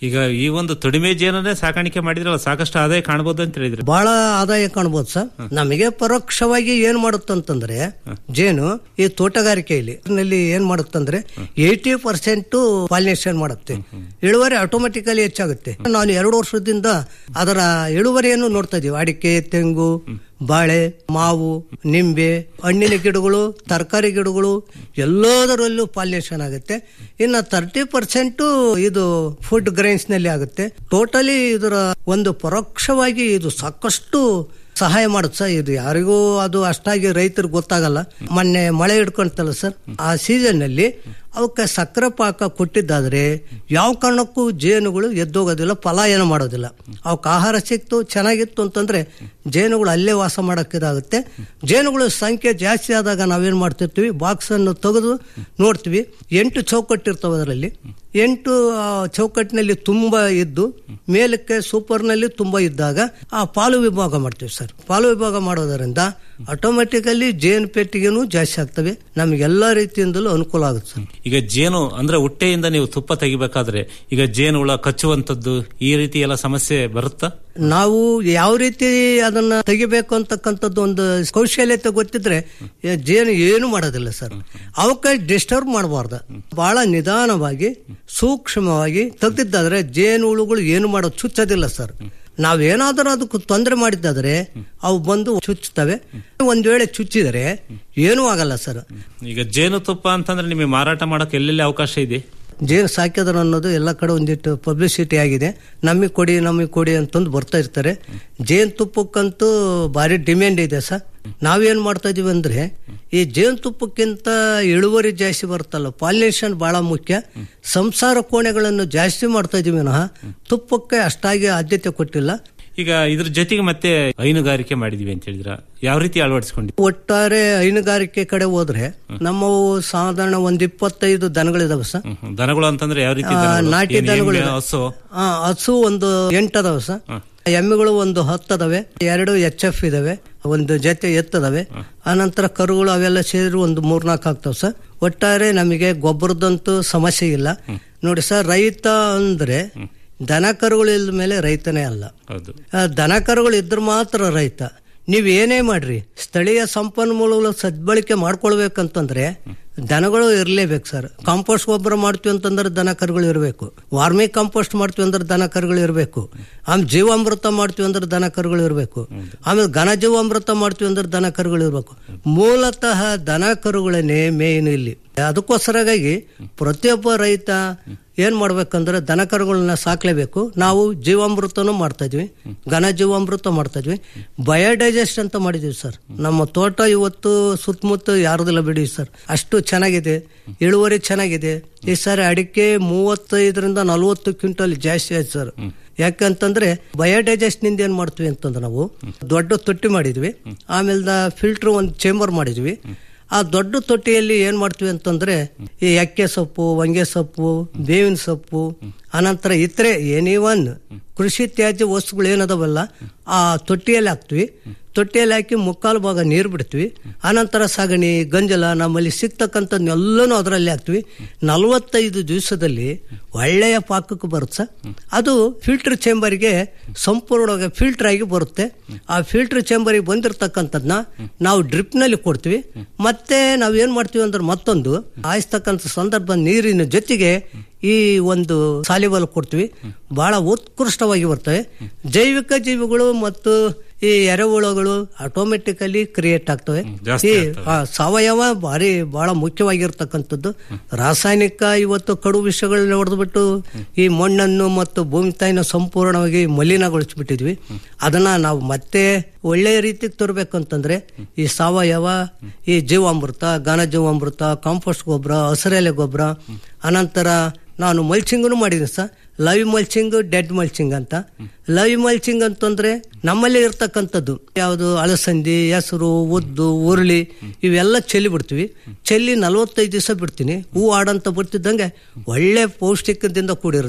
ಈಗ ಈ ಒಂದು ತೊಡಿಮೆ ಜೇನನ್ನೇ ಸಾಕಾಣಿಕೆ ಮಾಡಿದ್ರಲ್ಲ ಸಾಕಷ್ಟು ಆದಾಯ ಕಾಣಬಹುದು ಅಂತ ಹೇಳಿದ್ರಿ ಬಹಳ ಆದಾಯ ಕಾಣ್ಬೋದು ಸರ್ ನಮಗೆ ಪರೋಕ್ಷವಾಗಿ ಏನ್ ಮಾಡುತ್ತಂತಂದ್ರೆ ಜೇನು ಈ ತೋಟಗಾರಿಕೆಯಲ್ಲಿ ಇದರಲ್ಲಿ ಏನ್ ಮಾಡುತ್ತಂದ್ರೆ ಏಯ್ಟಿ ಪರ್ಸೆಂಟ್ ಪಾಲಿನೇಷನ್ ಮಾಡುತ್ತೆ ಇಳುವರಿ ಆಟೋಮೆಟಿಕಲಿ ಹೆಚ್ಚಾಗುತ್ತೆ ನಾನು ಎರಡು ವರ್ಷದಿಂದ ಅದರ ಇಳುವರಿಯನ್ನು ನೋಡ್ತಾ ಇದೀವಿ ಅಡಿಕೆ ತೆಂಗು ಬಾಳೆ ಮಾವು ನಿಂಬೆ ಹಣ್ಣಿನ ಗಿಡಗಳು ತರಕಾರಿ ಗಿಡಗಳು ಎಲ್ಲದರಲ್ಲೂ ಪಾಲಿನೇಷನ್ ಆಗುತ್ತೆ ಇನ್ನು ತರ್ಟಿ ಪರ್ಸೆಂಟ್ ಇದು ಫುಡ್ ಗ್ರೈನ್ಸ್ ನಲ್ಲಿ ಆಗುತ್ತೆ ಟೋಟಲಿ ಇದರ ಒಂದು ಪರೋಕ್ಷವಾಗಿ ಇದು ಸಾಕಷ್ಟು ಸಹಾಯ ಮಾಡುತ್ತೆ ಸರ್ ಇದು ಯಾರಿಗೂ ಅದು ಅಷ್ಟಾಗಿ ರೈತರಿಗೆ ಗೊತ್ತಾಗಲ್ಲ ಮೊನ್ನೆ ಮಳೆ ಹಿಡ್ಕೊಂತಲ್ಲ ಸರ್ ಆ ಸೀಸನ್ ನಲ್ಲಿ ಅವಕ್ಕೆ ಸಕ್ಕರೆ ಪಾಕ ಕೊಟ್ಟಿದ್ದಾದ್ರೆ ಯಾವ ಕಾರಣಕ್ಕೂ ಜೇನುಗಳು ಎದ್ದೋಗೋದಿಲ್ಲ ಪಲಾಯನ ಮಾಡೋದಿಲ್ಲ ಅವಕ್ಕೆ ಆಹಾರ ಸಿಕ್ತು ಚೆನ್ನಾಗಿತ್ತು ಅಂತಂದ್ರೆ ಜೇನುಗಳು ಅಲ್ಲೇ ವಾಸ ಮಾಡೋಕ್ಕಿದಾಗುತ್ತೆ ಜೇನುಗಳು ಸಂಖ್ಯೆ ಜಾಸ್ತಿ ಆದಾಗ ನಾವೇನ್ ಮಾಡ್ತಿರ್ತೀವಿ ಬಾಕ್ಸ್ ಅನ್ನು ತೆಗೆದು ನೋಡ್ತೀವಿ ಎಂಟು ಚೌಕಟ್ಟಿರ್ತವೆ ಅದರಲ್ಲಿ ಎಂಟು ಆ, ಚೌಕಟ್ಟಿನಲ್ಲಿ ತುಂಬಾ ಇದ್ದು ಮೇಲಕ್ಕೆ ಸೂಪರ್ನಲ್ಲಿ ತುಂಬಾ ಇದ್ದಾಗ ಆ ಪಾಲು ವಿಭಾಗ ಮಾಡ್ತೀವಿ ಸರ್ ಪಾಲು ವಿಭಾಗ ಮಾಡೋದರಿಂದ ಆಟೋಮೆಟಿಕಲಿ ಜೇನು ಪೆಟ್ಟಿಗೆನೂ ಜಾಸ್ತಿ ಆಗ್ತವೆ ನಮಗೆಲ್ಲ ರೀತಿಯಿಂದಲೂ ಅನುಕೂಲ ಆಗುತ್ತೆ ಸರ್ ಈಗ ಜೇನು ಅಂದ್ರೆ ಹೊಟ್ಟೆಯಿಂದ ನೀವು ತುಪ್ಪ ತೆಗಿಬೇಕಾದ್ರೆ ಈಗ ಜೇನು ಹುಳ ಕಚ್ಚುವಂತದ್ದು ಈ ರೀತಿ ಎಲ್ಲ ಸಮಸ್ಯೆ ಬರುತ್ತಾ ನಾವು ಯಾವ ರೀತಿ ಅದನ್ನ ತೆಗಿಬೇಕು ಅಂತಕ್ಕಂಥದ್ದು ಒಂದು ಕೌಶಲ್ಯತೆ ಗೊತ್ತಿದ್ರೆ ಏ- ಜೇನು ಏನು ಮಾಡೋದಿಲ್ಲ ಸರ್ ಅವಕ್ಕೆ ಡಿಸ್ಟರ್ಬ್ ಮಾಡಬಾರ್ದು ಬಹಳ ನಿಧಾನವಾಗಿ ಸೂಕ್ಷ್ಮವಾಗಿ ತೆಗ್ದಿದ್ದಾದ್ರೆ ಜೇನು ಹುಳುಗಳು ಏನು ಮಾಡೋದು ಚುಚ್ಚೋದಿಲ್ಲ ಸರ್ ನಾವೇನಾದ್ರೂ ಅದಕ್ಕೆ ತೊಂದರೆ ಮಾಡಿದ್ದಾದ್ರೆ ಅವು ಬಂದು ಚುಚ್ಚುತ್ತವೆ ಒಂದ್ ವೇಳೆ ಚುಚ್ಚಿದರೆ ಏನೂ ಆಗಲ್ಲ ಸರ್ ಈಗ ಜೇನು ತುಪ್ಪ ಅಂತಂದ್ರೆ ನಿಮಗೆ ಮಾರಾಟ ಮಾಡಕ್ಕೆ ಎಲ್ಲೆಲ್ಲಿ ಅವಕಾಶ ಇದೆ ಜೇನು ಸಾಕಿದ್ರು ಅನ್ನೋದು ಎಲ್ಲ ಕಡೆ ಒಂದಿಟ್ಟು ಪಬ್ಲಿಸಿಟಿ ಆಗಿದೆ ನಮಗೆ ಕೊಡಿ ನಮಗೆ ಕೊಡಿ ಅಂತಂದು ಬರ್ತಾ ಇರ್ತಾರೆ ಜೇನು ತುಪ್ಪಕ್ಕಂತೂ ಭಾರಿ ಡಿಮ್ಯಾಂಡ್ ಇದೆ ಸರ್ ನಾವೇನ್ ಮಾಡ್ತಾ ಇದೀವಿ ಅಂದ್ರೆ ಈ ಜೇನು ತುಪ್ಪಕ್ಕಿಂತ ಇಳುವರಿ ಜಾಸ್ತಿ ಬರುತ್ತಲ್ಲ ಪಾಲಿನೇಷನ್ ಬಹಳ ಮುಖ್ಯ ಸಂಸಾರ ಕೋಣೆಗಳನ್ನು ಜಾಸ್ತಿ ಮಾಡ್ತಾ ಇದೀವಿ ವಿನಃ ತುಪ್ಪಕ್ಕೆ ಅಷ್ಟಾಗಿ ಆದ್ಯತೆ ಕೊಟ್ಟಿಲ್ಲ ಈಗ ಇದ್ರ ಜೊತೆಗೆ ಮತ್ತೆ ಹೈನುಗಾರಿಕೆ ಮಾಡಿದೀವಿ ಅಂತ ಹೇಳಿದ್ರ ಯಾವ ರೀತಿ ಅಳವಡಿಸ್ಕೊಂಡಿದ್ದೀವಿ ಒಟ್ಟಾರೆ ಹೈನುಗಾರಿಕೆ ಕಡೆ ಹೋದ್ರೆ ನಮ್ಮವು ಸಾಧಾರಣ ಒಂದ್ ಇಪ್ಪತ್ತೈದು ದನಗಳಿದಾವೆ ಸರ್ ದನಗಳು ಅಂತಂದ್ರೆ ಯಾವ ರೀತಿ ಆ, ದನಗಳು? ನಾಟಿ ಏನ್ ದನಗಳು ಎಮ್ಮೆ, ಇದೆ. ಹಸು ಆ, ಹಸು ಒಂದು ಎಂಟದವ ಸರ್ ಎಮ್ಮೆಗಳು ಒಂದು ಹತ್ತದವೆ ಎರಡು ಎಚ್ ಎಫ್ ಇದಾವೆ ಒಂದು ಜೊತೆ ಎತ್ತದವೆ ಆನಂತರ ಕರುಗಳು ಅವೆಲ್ಲ ಸೇರಿ ಒಂದು ಮೂರ್ನಾಲ್ಕು ಆಗ್ತಾವ ಸರ್ ಒಟ್ಟಾರೆ ನಮಗೆ ಗೊಬ್ಬರದಂತೂ ಸಮಸ್ಯೆ ಇಲ್ಲ ನೋಡಿ ಸರ್ ರೈತ ಅಂದ್ರೆ ದನ ಕರುಗಳು ಇಲ್ದ ಮೇಲೆ ರೈತನೇ ಅಲ್ಲ ಹೌದು ಆ, ದನ ಕರುಗಳು ಇದ್ರೆ ಮಾತ್ರ ರೈತ ನೀವ್ ಏನೇ ಮಾಡ್ರಿ ಸ್ಥಳೀಯ ಸಂಪನ್ಮೂಲಗಳ ಸದ್ಬಳಕೆ ಮಾಡ್ಕೊಳ್ಬೇಕಂತಂದ್ರೆ ದನಗಳು ಇರ್ಲೇಬೇಕು ಸರ್ ಕಾಂಪೋಸ್ಟ್ ಗೊಬ್ಬರ ಮಾಡ್ತೀವಿ ಅಂತಂದ್ರೆ ದನ ಕರುಗಳು ಇರಬೇಕು ವಾರ್ಮಿ ಕಾಂಪೋಸ್ಟ್ ಮಾಡ್ತೀವಿ ಅಂದ್ರೆ ದನ ಕರುಗಳು ಇರಬೇಕು ಆಮೇಲೆ ಜೀವಾಮೃತ ಮಾಡ್ತೀವಿ ಅಂದ್ರೆ ದನ ಕರುಗಳು ಇರಬೇಕು ಆಮೇಲೆ ಘನ ಜೀವಾಮೃತ ಮಾಡ್ತೀವಿ ಅಂದ್ರೆ ದನ ಕರುಗಳು ಇರಬೇಕು ಮೂಲತಃ ದನ ಕರುಗಳನ್ನೇ ಮೇನ್ ಇಲ್ಲಿ ಅದಕ್ಕೋಸ್ಕರಗಾಗಿ ಪ್ರತಿಯೊಬ್ಬ ರೈತ ಏನ್ ಮಾಡ್ಬೇಕಂದ್ರೆ ದನ ಕರುಗಳನ್ನ ಸಾಕ್ಲೇಬೇಕು ನಾವು ಜೀವಾಮೃತನೂ ಮಾಡ್ತಾ ಇದ್ವಿ ಘನ ಜೀವಾಮೃತ ಮಾಡ್ತಾ ಇದ್ವಿ ಬಯೋಡೈಜೆಸ್ಟ್ ಅಂತ ಮಾಡಿದೀವಿ ಸರ್ ನಮ್ಮ ತೋಟ ಇವತ್ತು ಸುತ್ತಮುತ್ತ ಯಾರದಿಲ್ಲ ಬಿಡಿ ಸರ್ ಅಷ್ಟು ಚೆನ್ನಾಗಿದೆ ಇಳುವರಿ ಚೆನ್ನಾಗಿದೆ ಈ ಸಾರಿ ಅಡಿಕೆ ಮೂವತ್ತೈದರಿಂದ ನಲವತ್ತು ಕ್ವಿಂಟಲ್ ಜಾಸ್ತಿ ಆಯ್ತು ಸರ್ ಯಾಕಂತಂದ್ರೆ ಬಯೋಡೈಜೆಸ್ಟ್ ನಿಂದ ಏನ್ ಮಾಡ್ತೀವಿ ಅಂತಂದ್ರೆ ನಾವು ದೊಡ್ಡ ತೊಟ್ಟಿ ಮಾಡಿದ್ವಿ ಆಮೇಲೆ ಫಿಲ್ಟರ್ ಒಂದು ಚೇಂಬರ್ ಮಾಡಿದ್ವಿ ಆ ದೊಡ್ಡ ತೊಟ್ಟಿಯಲ್ಲಿ ಏನ್ ಮಾಡ್ತೀವಿ ಅಂತಂದ್ರೆ ಈ ಎಕ್ಕೆ ಸೊಪ್ಪು ಹೊಂಗೆ ಸೊಪ್ಪು ಬೇವಿನ ಸೊಪ್ಪು ಅನಂತರ ಇತರೆ ಎನಿ ಒನ್ ಕೃಷಿ ತ್ಯಾಜ್ಯ ವಸ್ತುಗಳು ಏನದವಲ್ಲ ಆ ತೊಟ್ಟಿಯಲ್ಲಿ ಹಾಕ್ತಿವಿ ತೊಟ್ಟಿಯಲ್ಲಿ ಹಾಕಿ ಮುಕ್ಕಾಲು ಭಾಗ ನೀರು ಬಿಡ್ತೀವಿ ಅನಂತರ ಸಗಣಿ ಗಂಜಲ ನಮ್ಮಲ್ಲಿ ಸಿಗ್ತಕ್ಕಂಥದ್ದನ್ನೆಲ್ಲನೂ ಅದರಲ್ಲಿ ಹಾಕ್ತಿವಿ ನಲವತ್ತೈದು ದಿವಸದಲ್ಲಿ ಒಳ್ಳೆಯ ಪಾಕಕ್ಕೆ ಬರುತ್ತೆ ಸರ್. ಅದು ಫಿಲ್ಟರ್ ಚೇಂಬರ್ಗೆ ಸಂಪೂರ್ಣವಾಗಿ ಫಿಲ್ಟರ್ ಆಗಿ ಬರುತ್ತೆ ಆ ಫಿಲ್ಟರ್ ಚೇಂಬರಿಗೆ ಬಂದಿರತಕ್ಕಂಥದ್ನ ನಾವು ಡ್ರಿಪ್ ನಲ್ಲಿ ಕೊಡ್ತೀವಿ ಮತ್ತೆ ನಾವ್ ಏನ್ ಮಾಡ್ತೀವಿ ಅಂದ್ರೆ ಮತ್ತೊಂದು ಆಯಿಸ್ತಕ್ಕಂಥ ಸಂದರ್ಭ ನೀರಿನ ಜೊತೆಗೆ ಈ ಒಂದು ಸಾಲಿಬಲ್ ಕೊಡ್ತೀವಿ ಬಹಳ ಉತ್ಕೃಷ್ಟವಾಗಿ ಬರ್ತವೆ ಜೈವಿಕ ಜೀವಿಗಳು ಮತ್ತು ಈ ಎರೆಹುಳುಗಳು ಆಟೋಮೆಟಿಕಲಿ ಕ್ರಿಯೇಟ್ ಆಗ್ತವೆ ಜಾಸ್ತಿ ಈ ಆಗ್ತವೆ. ಆ, ಸಾವಯವ ಭಾರಿ ಬಹಳ ಮುಖ್ಯವಾಗಿರ್ತಕ್ಕಂಥದ್ದು ರಾಸಾಯನಿಕ ಇವತ್ತು ಕಡು ವಿಷಗಳನ್ನ ಹೊಡೆದ್ಬಿಟ್ಟು ಈ ಮಣ್ಣನ್ನು ಮತ್ತು ಭೂಮಿ ತಾಯಿನ ಸಂಪೂರ್ಣವಾಗಿ ಮಲಿನಗೊಳಿಸ್ಬಿಟ್ಟಿದ್ವಿ ಅದನ್ನ ನಾವು ಮತ್ತೆ ಒಳ್ಳೆಯ ರೀತಿಗೆ ತರಬೇಕಂತಂದ್ರೆ ಈ ಸಾವಯವ ಈ ಜೀವಾಮೃತ ಘನ ಜೀವಾಮೃತ ಕಾಂಪೋಸ್ಟ್ ಗೊಬ್ಬರ ಹಸಿರೆಲೆ ಗೊಬ್ಬರ ಅನಂತರ ನಾನು ಮಲ್ಚಿಂಗ್ನು ಮಾಡಿದ್ದೀನಿ sir live mulching dead mulching ಅಂತ ಲೈವ್ ಮಲ್ಚಿಂಗ್ ಅಂತಂದ್ರೆ ನಮ್ಮಲ್ಲಿ ಇರ್ತಕ್ಕಂಥದ್ದು ಯಾವುದು ಅಲಸಂದಿ ಹೆಸರು ಉದ್ದು ಉರುಳಿ ಇವೆಲ್ಲ ಚೆಲ್ಲಿ ಬಿಡ್ತೀವಿ ಚೆಲ್ಲಿ ನಲವತ್ತೈದು ದಿವಸ ಬಿಡ್ತೀನಿ ಹೂ ಆಡಂತ ಬಿಡ್ತಿದ್ದಂಗೆ ಒಳ್ಳೆ ಪೌಷ್ಟಿಕದಿಂದ ಕೂಡಿರುತ್ತೆ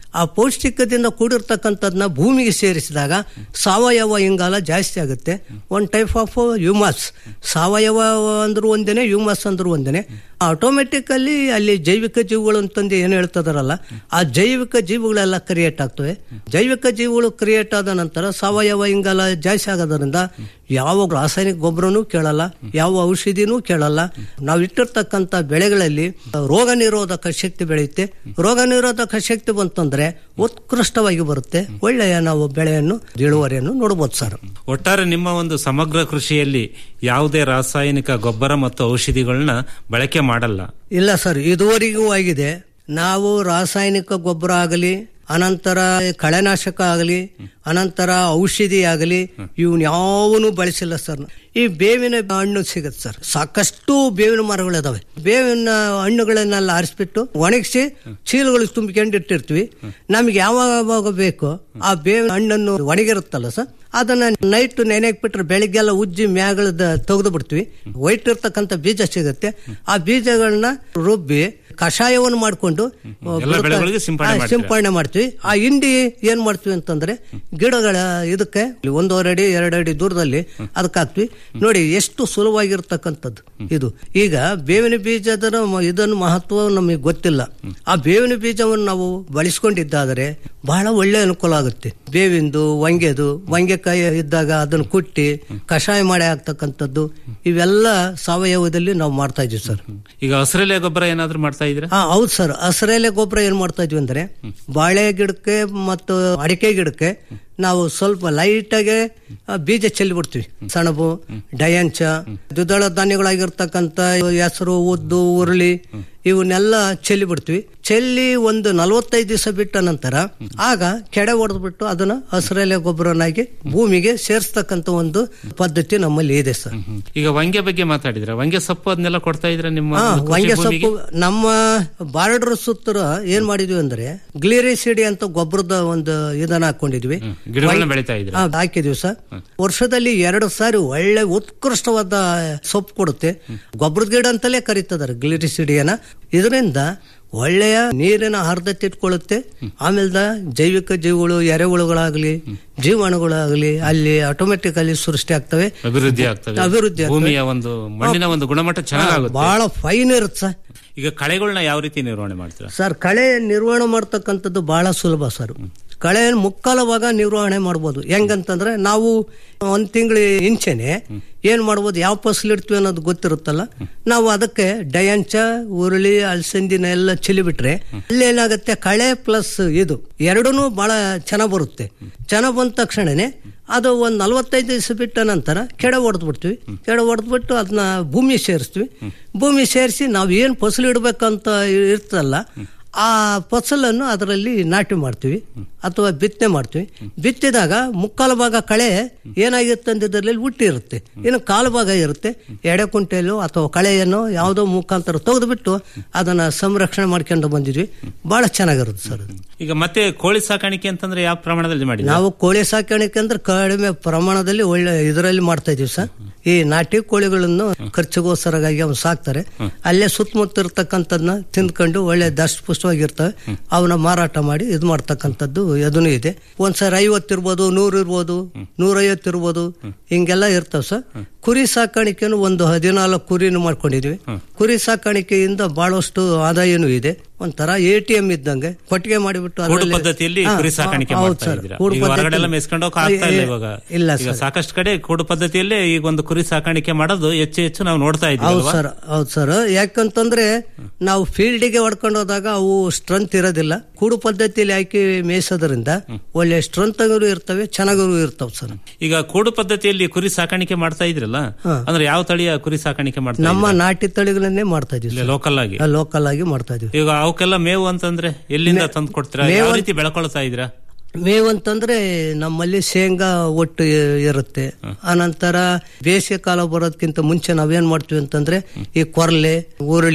ಆ ಪೌಷ್ಟಿಕದಿಂದ ಕೂಡಿರ್ತಕ್ಕಂಥದ್ನ ಭೂಮಿಗೆ ಸೇರಿಸಿದಾಗ ಸಾವಯವ ಇಂಗಾಲ ಜಾಸ್ತಿ ಆಗುತ್ತೆ ಒನ್ ಟೈಪ್ ಆಫ್ ಹ್ಯೂಮಸ್ ಸಾವಯವ ಅಂದ್ರೂ ಒಂದೇನೆ ಹ್ಯೂಮಸ್ ಅಂದ್ರೂ ಒಂದೇನೆ ಆಟೋಮೆಟಿಕಲ್ಲಿ ಅಲ್ಲಿ ಜೈವಿಕ ಜೀವಿಗಳು ಅಂತಂದು ಏನು ಹೇಳ್ತದಾರಲ್ಲ ಆ ಜೈವಿಕ ಜೀವಿಗಳೆಲ್ಲ ಕ್ರಿಯೇಟ್ ಆಗ್ತವೆ ಜೈವಿಕ ಜೀವಿಗಳು ಕ್ರಿಯೇಟ್ ಆದ ನಂತರ ಸಾವಯವ ಇಂಗಾಲ ಜಾಸ್ತಿ ಆಗೋದ್ರಿಂದ ಯಾವ ರಾಸಾಯನಿಕ ಗೊಬ್ಬರನೂ ಕೇಳಲ್ಲ ಯಾವ ಔಷಧಿನೂ ಕೇಳಲ್ಲ ನಾವು ಇಟ್ಟಿರ್ತಕ್ಕಂಥ ಬೆಳೆಗಳಲ್ಲಿ ರೋಗ ನಿರೋಧಕ ಶಕ್ತಿ ಬೆಳೆಯುತ್ತೆ ರೋಗ ನಿರೋಧಕ ಶಕ್ತಿ ಬಂತಂದ್ರೆ ಉತ್ಕೃಷ್ಟವಾಗಿ ಬರುತ್ತೆ ಒಳ್ಳೆಯ ನಾವು ಬೆಳೆಯನ್ನು ಇಳುವರಿಯನ್ನು ನೋಡಬಹುದು ಸರ್ ಒಟ್ಟಾರೆ ನಿಮ್ಮ ಒಂದು ಸಮಗ್ರ ಕೃಷಿಯಲ್ಲಿ ಯಾವುದೇ ರಾಸಾಯನಿಕ ಗೊಬ್ಬರ ಮತ್ತು ಔಷಧಿಗಳನ್ನ ಬಳಕೆ ಮಾಡಲ್ಲ ಇಲ್ಲ ಸರ್ ಇದುವರೆಗೂ ಆಗಿದೆ ನಾವು ರಾಸಾಯನಿಕ ಗೊಬ್ಬರ ಆಗಲಿ ಅನಂತರ ಕಳೆನಾಶಕ ಆಗಲಿ ಅನಂತರ ಔಷಧಿ ಆಗಲಿ ಇವನ್ ಯಾವನು ಬಳಸಿಲ್ಲ ಸರ್ ಈ ಬೇವಿನ ಹಣ್ಣು ಸಿಗುತ್ತೆ ಸರ್ ಸಾಕಷ್ಟು ಬೇವಿನ ಮರಗಳಿದಾವೆ ಬೇವಿನ ಹಣ್ಣುಗಳನ್ನೆಲ್ಲ ಆರಿಸ್ಬಿಟ್ಟು ಒಣಗಿಸಿ ಚೀಲಗಳಿಗೆ ತುಂಬಿಕೊಂಡು ಇಟ್ಟಿರ್ತೀವಿ ನಮ್ಗೆ ಯಾವಾಗ ಬೇಕು ಆ ಬೇವಿನ ಹಣ್ಣನ್ನು ಒಣಗಿರುತ್ತಲ್ಲ ಸರ್ ಅದನ್ನ ನೈಟ್ ನೆನೆಕ್ ಬಿಟ್ರೆ ಬೆಳಿಗ್ಗೆಲ್ಲ ಉಜ್ಜಿ ಮ್ಯಾಗಳದ ತೆಗೆದು ಬಿಡ್ತೀವಿ ವೈಟ್ ಇರ್ತಕ್ಕಂಥ ಬೀಜ ಸಿಗುತ್ತೆ ಆ ಬೀಜಗಳನ್ನ ರುಬ್ಬಿ ಕಷಾಯವನ್ನು ಮಾಡಿಕೊಂಡು ಎಲ್ಲ ಬೆಳೆಗಳಿಗೆ ಸಿಂಪಡಣೆ ಮಾಡ್ತೀರಾ? ಸಿಂಪಡಣೆ ಮಾಡ್ತೀವಿ ಆ ಹಿಂಡಿ ಏನ್ ಮಾಡ್ತೀವಿ ಅಂತಂದ್ರೆ ಗಿಡಗಳ ಇದಕ್ಕೆ ಒಂದೂವರೆ ಅಡಿ ಎರಡು ಅಡಿ ದೂರದಲ್ಲಿ ಅದಕ್ಕೆ ಹಾಕ್ತಿವಿ ನೋಡಿ ಎಷ್ಟು ಸುಲಭವಾಗಿರ್ತಕ್ಕಂಥದ್ದು ಇದು ಈಗ ಬೇವಿನ ಬೀಜದ ಮ- ಇದನ್ನು ಮಹತ್ವ ನಮಗೆ ಗೊತ್ತಿಲ್ಲ ಆ ಬೇವಿನ ಬೀಜವನ್ನು ನಾವು ಬಳಸ್ಕೊಂಡಿದ್ದಾದರೆ ಬಹಳ ಒಳ್ಳೆ ಅನುಕೂಲ ಆಗುತ್ತೆ ಬೇವಿಂದು ವಂಗೆದು ವಂಗೆಕಾಯಿ ಇದ್ದಾಗ ಅದನ್ನು ಕುಟ್ಟಿ ಕಷಾಯ ಮಾಡಿ ಹಾಕ್ತಕ್ಕಂಥದ್ದು ಇವೆಲ್ಲ ಸಾವಯವದಲ್ಲಿ ನಾವು ಮಾಡ್ತಾ ಇದೀವಿ ಸರ್ ಈಗ ಹಸಿರೆಲೆ ಗೊಬ್ಬರ ಏನಾದ್ರೂ ಮಾಡ್ತಾ ಇದ್ದೀರಾ ಹಾ ಹೌದು ಸರ್ ಹಸಿರೆಲೆ ಗೊಬ್ಬರ ಏನ್ ಮಾಡ್ತಾ ಇದ್ವಿ ಅಂದ್ರೆ ಬಾಳೆ ಗಿಡಕ್ಕೆ ಮತ್ತು ಅಡಿಕೆ ಗಿಡಕ್ಕೆ ನಾವು ಸ್ವಲ್ಪ ಲೈಟ್ ಆಗಿ ಆ, ಬೀಜ ಚೆಲ್ಲಿಬಿಡ್ತೀವಿ ಸಣಬು ಡಯಂಚ ದ್ವಿದಳ ಧಾನ್ಯಗಳಾಗಿರ್ತಕ್ಕಂಥ ಹೆಸರು ಉದ್ದು ಉರುಳಿ ಇವನ್ನೆಲ್ಲ ಚೆಲ್ಲಿ ಬಿಡ್ತೀವಿ ಚೆಲ್ಲಿ ಒಂದು ನಲವತ್ತೈದು ದಿವಸ ಬಿಟ್ಟ ನಂತರ ಆಗ ಕೆಡೆ ಹೊಡೆದ್ಬಿಟ್ಟು ಅದನ್ನ ಹಸಿರೆಲೆ ಗೊಬ್ಬರನಾಗಿ ಭೂಮಿಗೆ ಸೇರಿಸ್ತಕ್ಕಂಥ ಒಂದು ಪದ್ಧತಿ ನಮ್ಮಲ್ಲಿ ಇದೆ ಸರ್ ಈಗ ವಂಗೆ ಬಗ್ಗೆ ಮಾತಾಡಿದ್ರ ವಂಗೆ ಸೊಪ್ಪು ಅದನ್ನೆಲ್ಲ ಕೊಡ್ತಾ ಇದ್ರ ನಿಮ್ಮ ಹಾ, ಒಂದು ಕೃಷಿ ವಂಗೆ ಭೂಮಿಗೆ? ಸೊಪ್ಪು ನಮ್ಮ ಬಾರ್ಡರ್ ಸುತ್ತರ ಏನ್ ಮಾಡಿದ್ವಿ ಅಂದ್ರೆ ಗ್ಲಿರಿಸಿಡಿ ಅಂತ ಗೊಬ್ಬರದ ಒಂದು ಇದನ್ನ ಹಾಕೊಂಡಿದ್ವಿ ಗಿಡಗಳನ್ನ ವಂಗೆ- ಬೆಳಿತಾ ಇದ್ರ ಹಾ, ಹಾಕಿದೀವಿ ಸರ್ ವರ್ಷದಲ್ಲಿ ಎರಡು ಸಾರಿ ಒಳ್ಳೆ ಉತ್ಕೃಷ್ಟವಾದ ಸೊಪ್ಪು ಕೊಡುತ್ತೆ ಗೊಬ್ಬರದ ಗಿಡ ಅಂತಲೇ ಕರೀತದಾರೆ ಗ್ಲಿರಿಸಿಡಿಯನ್ನ ಇದರಿಂದ ಒಳ್ಳೆಯ ನೀರಿನ ಆರ್ದ್ರತೆ ಇಟ್ಕೊಳ್ಳುತ್ತೆ ಆಮೇಲೆ ಜೈವಿಕ ಜೀವಿಗಳು ಎರೆಹುಳುಗಳಾಗಲಿ ಜೀವಾಣುಗಳಾಗಲಿ ಅಲ್ಲಿ ಆಟೋಮೆಟಿಕ್ ಅಲ್ಲಿ ಸೃಷ್ಟಿ ಆಗ್ತವೆ ಅಭಿವೃದ್ಧಿ ಆಗ್ತದೆ ಅಭಿವೃದ್ಧಿ ಆಗ್ತವೆ. ಭೂಮಿಯ ಒಂದು ಮಣ್ಣಿನ ಒಂದು ಗುಣಮಟ್ಟ ಚೆನ್ನಾಗುತ್ತೆ ಬಹಳ ಫೈನ್ ಇರುತ್ತೆ ಸರ್ ಈಗ ಕಳೆಗಳನ್ನ ಯಾವ ರೀತಿ ನಿರ್ವಹಣೆ ಮಾಡ್ತೀರಾ ಸರ್ ಕಳೆ ನಿರ್ವಹಣೆ ಮಾಡ್ತಕ್ಕಂಥದ್ದು ಬಹಳ ಸುಲಭ ಸರ್ ಕಳೆ ಮುಕ್ಕಾಲ ಭಾಗ ನಿರ್ವಹಣೆ ಮಾಡ್ಬೋದು ಹೆಂಗಂತಂದ್ರೆ ನಾವು ಒಂದ್ ತಿಂಗಳ ಇಂಚೆನೆ ಏನ್ ಮಾಡ್ಬೋದು ಯಾವ ಫಸಲು ಇಡ್ತೀವಿ ಅನ್ನೋದು ಗೊತ್ತಿರುತ್ತಲ್ಲ ನಾವು ಅದಕ್ಕೆ ಡಯಂಚ ಉರುಳಿ ಅಲಸಂದಿನ ಎಲ್ಲ ಚೆಲ್ಲಿಬಿಟ್ರೆ ಅಲ್ಲಿ ಏನಾಗುತ್ತೆ ಕಳೆ ಪ್ಲಸ್ ಇದು ಎರಡೂ ಬಹಳ ಚೆನ್ನಾಗ್ ಬರುತ್ತೆ ಚೆನ್ನಾಗ್ ಬಂದ ತಕ್ಷಣನೇ ಅದು ಒಂದ್ ನಲವತ್ತೈದು ದಿವಸ ಬಿಟ್ಟ ನಂತರ ಕೆಡೆ ಹೊಡೆದ್ಬಿಡ್ತೀವಿ ಕೆಡೆ ಹೊಡೆದ್ಬಿಟ್ಟು ಅದನ್ನ ಭೂಮಿ ಸೇರಿಸ್ತೀವಿ ಭೂಮಿ ಸೇರಿಸಿ ನಾವು ಏನ್ ಫಸಲು ಇಡ್ಬೇಕಂತ ಇರ್ತಲ್ಲ ಆ ಫಸಲನ್ನು ಅದರಲ್ಲಿ ನಾಟಿ ಮಾಡ್ತೀವಿ ಅಥವಾ ಬಿತ್ತನೆ ಮಾಡ್ತೀವಿ ಬಿತ್ತಿದಾಗ ಮುಕ್ಕಾಲು ಭಾಗ ಕಳೆ ಏನಾಗಿರುತ್ತೆ ಅಂದಿದ್ರಲ್ಲಿ ಹುಟ್ಟಿರುತ್ತೆ ಇನ್ನು ಕಾಲು ಭಾಗ ಇರುತ್ತೆ ಎಡೆ ಕುಂಟೆಯಲ್ಲೋ ಅಥವಾ ಕಳೆಯನ್ನು ಯಾವುದೋ ಮುಖಾಂತರ ತೆಗೆದುಬಿಟ್ಟು ಅದನ್ನ ಸಂರಕ್ಷಣೆ ಮಾಡ್ಕೊಂಡು ಬಂದಿದ್ವಿ ಬಹಳ ಚೆನ್ನಾಗಿರುತ್ತೆ ಸರ್ ಅದು. ಈಗ ಮತ್ತೆ ಕೋಳಿ ಸಾಕಾಣಿಕೆ ಅಂತಂದ್ರೆ ಯಾವ ಪ್ರಮಾಣದಲ್ಲಿ ಮಾಡಿದ್ರೆ ನಾವು ಕೋಳಿ ಸಾಕಾಣಿಕೆ ಅಂದ್ರೆ ಕಡಿಮೆ ಪ್ರಮಾಣದಲ್ಲಿ ಒಳ್ಳೆ ಇದರಲ್ಲಿ ಮಾಡ್ತಾ ಇದೀವಿ ಸರ್ ಈ ನಾಟಿ ಕೋಳಿಗಳನ್ನು ಖರ್ಚಿಗೋಸ್ಕರಗಾಗಿ ಅವ್ನು ಸಾಕ್ತಾರೆ ಅಲ್ಲೇ ಸುತ್ತಮುತ್ತ ಇರ್ತಕ್ಕಂಥದ್ನ ತಿಂದ್ಕೊಂಡು ಒಳ್ಳೆ ದಷ್ಟ ಪುಷ್ಟವಾಗಿರ್ತವೆ ಅವನ್ನ ಮಾರಾಟ ಮಾಡಿ ಇದು ಮಾಡ್ತಕ್ಕಂಥದ್ದು ಅದನ್ನು ಇದೆ ಒಂದ್ಸರಿ ಐವತ್ತು ಇರ್ಬೋದು ನೂರು ಇರ್ಬೋದು ನೂರೈವತ್ತು ಇರ್ಬೋದು ಹಿಂಗೆಲ್ಲ ಇರ್ತಾವ ಸರ್ ಕುರಿ ಸಾಕಾಣಿಕೆನು ಒಂದು ಹದಿನಾಲ್ಕು ಕುರಿನು ಮಾಡ್ಕೊಂಡಿದ್ವಿ ಕುರಿ ಸಾಕಾಣಿಕೆಯಿಂದ ಬಹಳಷ್ಟು ಆದಾಯನೂ ಇದೆ ಒಂಥರ ಎ ಟಿ ಎಂ ಇದ್ದಂಗೆ ಕೊಟ್ಟಿಗೆ ಮಾಡಿಬಿಟ್ಟು ಕೂಡು ಅದ್ರಲ್ಲಿ- ಪದ್ಧತಿಯಲ್ಲಿ ಹಾ, ಕುರಿ ಸಾಕಾಣಿಕೆ ಹೌದು ಮಾಡ್ತಾ ಸರ್. ಇದ್ದೀರಾ ಕೂಡು ಈಗ ಪದ್ಧತಿ- ಹೊರಗಡೆ ಎಲ್ಲ ಮೆಸ್ಕೊಂಡು ಹೋಗಕ್ ಆಗ್ತಾ ಇಲ್ಲ ಇವಾಗ ಇಲ್ಲ ಈಗ ಸರ್. ಸಾಕಷ್ಟು ಕಡೆ ಕೂಡು ಪದ್ಧತಿಯಲ್ಲೇ ಈಗ ಒಂದು ಕುರಿ ಸಾಕಾಣಿಕೆ ಮಾಡೋದು ಹೆಚ್ಚು ಹೆಚ್ಚು ನಾವು ನೋಡ್ತಾ ಇದ್ದೀವಿ ಹೌದು ಅಲ್ವಾ? ಸರ್ ಹೌದು ಸರ್ ಯಾಕಂತಂದ್ರೆ ನಾವು ಫೀಲ್ಡಿಗೆ ಹೊಡ್ಕೊಂಡು ಹೋದಾಗ ಅವು ಸ್ಟ್ರೆಂತ್ ಇರೋದಿಲ್ಲ ಕೂಡು ಪದ್ಧತಿಯಲ್ಲಿ ಹಾಕಿ ಮೇಯಿಸೋದ್ರಿಂದ ಒಳ್ಳೆ ಸ್ಟ್ರೆಂತ್ ಇರ್ತವೆ ಚೆನ್ನಾಗೂ ಇರ್ತಾವ ಸರ್ ಈಗ ಕೂಡು ಪದ್ಧತಿಯಲ್ಲಿ ಕುರಿ ಸಾಕಾಣಿಕೆ ಮಾಡ್ತಾ ಇದ್ರಲ್ಲ ಹಾ. ಅಂದ್ರೆ ಯಾವ ತಳಿಯ ಕುರಿ ಸಾಕಾಣಿಕೆ ಮಾಡ್ತಾ ನಮ್ಮ ನಾಟಿ ತಳಿಗಳನ್ನೇ ಮಾಡ್ತಾ ಇದೀವಿ ಲೋಕಲ್ ಆಗಿ ಲೋಕಲ್ ಆಗಿ ಮಾಡ್ತಾ ಇದೀವಿ ಈಗ ಅವಕ್ಕೆಲ್ಲ ಮೇವು ಅಂತಂದ್ರೆ ಎಲ್ಲಿಂದ ತಂದು ಕೊಡ್ತೀರಾ ಯಾವ ಮೇವು- ರೀತಿ ಬೆಳ್ಕೊಳ್ತಾ ಇದ್ದೀರಾ ಮೇವು ಅಂತಂದ್ರೆ ನಮ್ಮಲ್ಲಿ ಶೇಂಗಾ ಒಟ್ಟು ಇ- ಇರುತ್ತೆ ಆನಂತರ ಬೇಸಿಗೆ ಕಾಲ ಬರೋದಕ್ಕಿಂತ ಮುಂಚೆ ನಾವೇನ್ ಮಾಡ್ತೀವಿ ಅಂತಂದ್ರೆ ಈ ಕೊರ್ಲೆ ಉರುಳಿ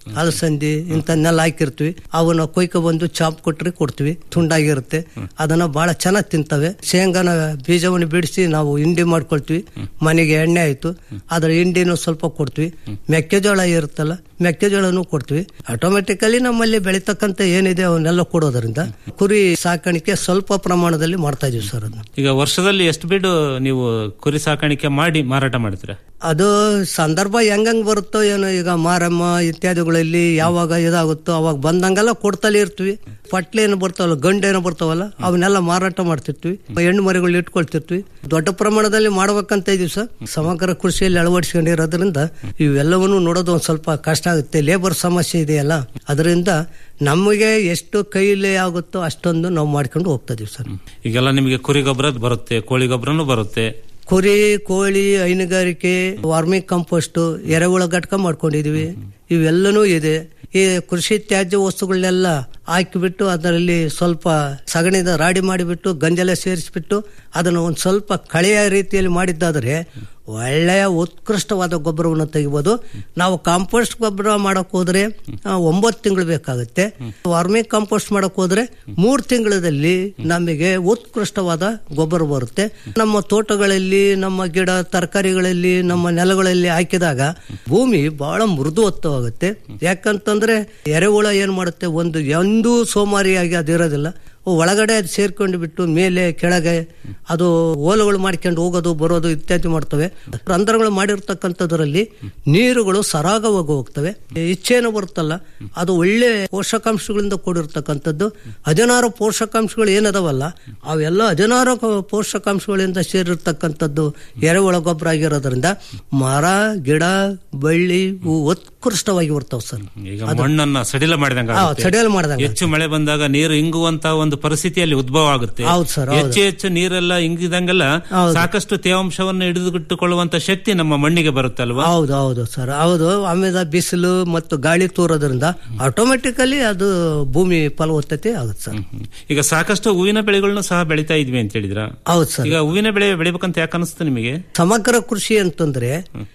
ಅಲಸಂದಿ ಇಂಥನ್ನೆಲ್ಲ ಹಾಕಿರ್ತೀವಿ ಅವನ್ನ ಕೊಯ್ಕೊ ಬಂದು ಚಾಪ್ ಕೊಟ್ರೆ ಕೊಡ್ತೀವಿ ತುಂಡಾಗಿರುತ್ತೆ ಅದನ್ನ ಬಹಳ ಚೆನ್ನಾಗಿ ತಿಂತವೆ ಶೇಂಗಾನ ಬೀಜವನ್ನು ಬಿಡಿಸಿ ನಾವು ಹಿಂಡಿ ಮಾಡ್ಕೊಳ್ತೀವಿ ಮನೆಗೆ ಎಣ್ಣೆ ಆಯ್ತು ಅದ್ರ ಹಿಂಡಿನೂ ಸ್ವಲ್ಪ ಕೊಡ್ತೀವಿ ಮೆಕ್ಕೆಜೋಳ ಇರುತ್ತಲ್ಲ ಮೆಕ್ಕೆಜೋಳನೂ ಕೊಡ್ತೀವಿ ಆಟೋಮೆಟಿಕಲಿ ನಮ್ಮಲ್ಲಿ ಬೆಳೀತಕ್ಕಂಥ ಏನಿದೆ ಅವನ್ನೆಲ್ಲ ಕೊಡೋದ್ರಿಂದ ಕುರಿ ಸಾಕಾಣಿಕೆ ಸ್ವಲ್ಪ ಪ್ರಮಾಣದಲ್ಲಿ ಮಾಡ್ತಾ ಇದೀವಿ ಸರ್ ಅದನ್ನ ಈಗ ವರ್ಷದಲ್ಲಿ ಎಷ್ಟು ಬಿಡು ನೀವು ಕುರಿ ಸಾಕಾಣಿಕೆ ಮಾಡಿ ಮಾರಾಟ ಮಾಡ್ತೀರಾ ಅದು ಸಂದರ್ಭ ಹೆಂಗಂಗ್ ಬರುತ್ತೋ ಏನೋ ಈಗ ಮಾರಮ್ಮ ಇತ್ಯಾದಿಗಳಲ್ಲಿ ಯಾವಾಗ ಇದಾಗುತ್ತೋ ಅವಾಗ ಬಂದಂಗೆಲ್ಲ ಕೊಡ್ತಲೇ ಇರ್ತೀವಿ ಪಟ್ಲೆ ಏನು ಬರ್ತಾವಲ್ಲ ಗಂಡು ಏನೋ ಬರ್ತಾವಲ್ಲ ಅವನ್ನೆಲ್ಲ ಮಾರಾಟ ಮಾಡ್ತಿರ್ತೀವಿ ಹೆಣ್ಣು ಮರಿಗಳು ಇಟ್ಕೊಳ್ತಿರ್ತೀವಿ ದೊಡ್ಡ ಪ್ರಮಾಣದಲ್ಲಿ ಮಾಡ್ಬೇಕಂತ ಇದೀವಿ ಸರ್ ಸಮಗ್ರ ಕೃಷಿಯಲ್ಲಿ ಅಳವಡಿಸ್ಕೊಂಡಿರೋದ್ರಿಂದ ಇವೆಲ್ಲವನ್ನು ನೋಡೋದು ಒಂದ್ ಸ್ವಲ್ಪ ಕಷ್ಟ ಆಗುತ್ತೆ ಲೇಬರ್ ಸಮಸ್ಯೆ ಇದೆಯಲ್ಲ ಅದರಿಂದ ನಮಗೆ ಎಷ್ಟು ಕೈಲಿ ಆಗುತ್ತೋ ಅಷ್ಟೊಂದು ನಾವು ಮಾಡ್ಕೊಂಡು ಹೋಗ್ತಾ ಇದೀವಿ ಸರ್ ಈಗೆಲ್ಲ ನಿಮಗೆ ಕುರಿ ಗೊಬ್ಬರ ಬರುತ್ತೆ ಕೋಳಿ ಗೊಬ್ಬರನು ಬರುತ್ತೆ ಕುರಿ ಕೋಳಿ ಹೈನುಗಾರಿಕೆ ವಾರ್ಮಿಂಗ್ ಕಂಪೋಸ್ಟ್ ಎರೆಹುಳ ಘಟಕ ಮಾಡ್ಕೊಂಡಿದೀವಿ ಇವೆಲ್ಲನೂ ಇದೆ ಈ ಕೃಷಿ ತ್ಯಾಜ್ಯ ವಸ್ತುಗಳನ್ನೆಲ್ಲ ಹಾಕಿಬಿಟ್ಟು ಅದರಲ್ಲಿ ಸ್ವಲ್ಪ ಸಗಣಿದ ರಾಡಿ ಮಾಡಿಬಿಟ್ಟು ಗಂಜಲ ಸೇರಿಸ್ಬಿಟ್ಟು ಅದನ್ನು ಒಂದು ಸ್ವಲ್ಪ ಕಳೆಯ ರೀತಿಯಲ್ಲಿ ಮಾಡಿದ್ದಾದರೆ ಒಳ್ಳೆಯ ಉತ್ಕೃಷ್ಟವಾದ ಗೊಬ್ಬರವನ್ನು ತೆಗಿಬೋದು ನಾವು ಕಾಂಪೋಸ್ಟ್ ಗೊಬ್ಬರ ಮಾಡಕ್ ಹೋದ್ರೆ ಆ, ಒಂಬತ್ತು ತಿಂಗಳು ಬೇಕಾಗುತ್ತೆ ವಾರ್ಮಿಂಗ್ ಕಾಂಪೋಸ್ಟ್ ಮಾಡಕ್ ಹೋದ್ರೆ ಮೂರು ತಿಂಗಳಲ್ಲಿ ನಮಗೆ ಉತ್ಕೃಷ್ಟವಾದ ಗೊಬ್ಬರ ಬರುತ್ತೆ ನಮ್ಮ ತೋಟಗಳಲ್ಲಿ ನಮ್ಮ ಗಿಡ ತರಕಾರಿಗಳಲ್ಲಿ ನಮ್ಮ ನೆಲಗಳಲ್ಲಿ ಹಾಕಿದಾಗ ಭೂಮಿ ಬಹಳ ಮೃದುವತ್ತವಾಗುತ್ತೆ ಯಾಕಂತಂದ್ರೆ ಎರೆಹುಳ ಏನ್ ಮಾಡುತ್ತೆ ಒಂದು ಎಂದೂ ಸೋಮಾರಿಯಾಗಿ ಅದಿರೋದಿಲ್ಲ ಒಳಗಡೆ ಅದು ಸೇರ್ಕೊಂಡು ಬಿಟ್ಟು ಮೇಲೆ ಕೆಳಗೆ ಅದು ಓಲುಗಳು ಮಾಡ್ಕೊಂಡು ಹೋಗೋದು ಬರೋದು ಇತ್ಯಾದಿ ಮಾಡ್ತವೆ ರಂಧ್ರಗಳು ಮಾಡಿರ್ತಕ್ಕಂಥದ್ರಲ್ಲಿ ನೀರುಗಳು ಸರಾಗವಾಗಿ ಹೋಗ್ತವೆ ಇಚ್ಛೇನು ಬರುತ್ತಲ್ಲ ಅದು ಒಳ್ಳೆ ಪೋಷಕಾಂಶಗಳಿಂದ ಕೂಡಿರ್ತಕ್ಕಂಥದ್ದು ಹದಿನಾರು ಪೋಷಕಾಂಶಗಳು ಏನದವಲ್ಲ ಅವೆಲ್ಲ ಹದಿನಾರು ಕ- ಪೋಷಕಾಂಶಗಳಿಂದ ಸೇರಿರ್ತಕ್ಕಂಥದ್ದು ಎರೆಹುಳ ಗೊಬ್ಬರ ಆಗಿರೋದ್ರಿಂದ ಮರ ಗಿಡ ಬಳ್ಳಿ ಹೂ ಉತ್ಕೃಷ್ಟವಾಗಿ ಬರ್ತವೆ ಸರ್ ಈಗ ಅದು- ಮಣ್ಣನ್ನ ಸಡಿಲ ಮಾಡಿದಂಗ ಹಾ, ಸಡಿಲ ಮಾಡ್ದಂಗೆ. ಹೆಚ್ಚು ಮಳೆ ಬಂದಾಗ ನೀರು ಇಂಗುವಂತ ಒಂದು ಪರಿಸ್ಥಿತಿಯಲ್ಲಿ ಉದ್ಭವ ಆಗುತ್ತೆ ಹೌದು ಸರ್, ಹೌದು. ಹೆಚ್ಚು ಹೆಚ್ಚು ನೀರೆಲ್ಲ ಇಂಗಿದಂಗೆಲ್ಲ ಹೌದು. ಸಾಕಷ್ಟು ತೇವಾಂಶವನ್ನು ಹಿಡಿದುಕೊಳ್ಳುವಂತ ಶಕ್ತಿ ನಮ್ಮ ಮಣ್ಣಿಗೆ ಬರುತ್ತಲ್ವಾ ಹೌದು ಹೌದು ಸರ್ ಹೌದು ಆಮೇಲೆ ಬಿಸಿಲು ಮತ್ತು ಗಾಳಿ ತೂರೋದ್ರಿಂದ ಆಟೋಮೆಟಿಕಲಿ ಅದು ಭೂಮಿ ಫಲವತ್ತತೆ ಆಗುತ್ತೆ ಸರ್ ಈಗ ಸಾಕಷ್ಟು ಹೂವಿನ ಬೆಳೆಗಳನ್ನು ಸಹ ಬೆಳಿತಾ ಇದ್ವಿ ಅಂತ ಹೇಳಿದ್ರ ಹೌದು ಸರ್ ಈಗ ಹೂವಿನ ಬೆಳೆ ಬೆಳಿಬೇಕಂತ ಯಾಕೆ ಅನಿಸ್ತು ನಿಮಗೆ ಸಮಗ್ರ ಕೃಷಿ ಅಂತಂದ್ರೆ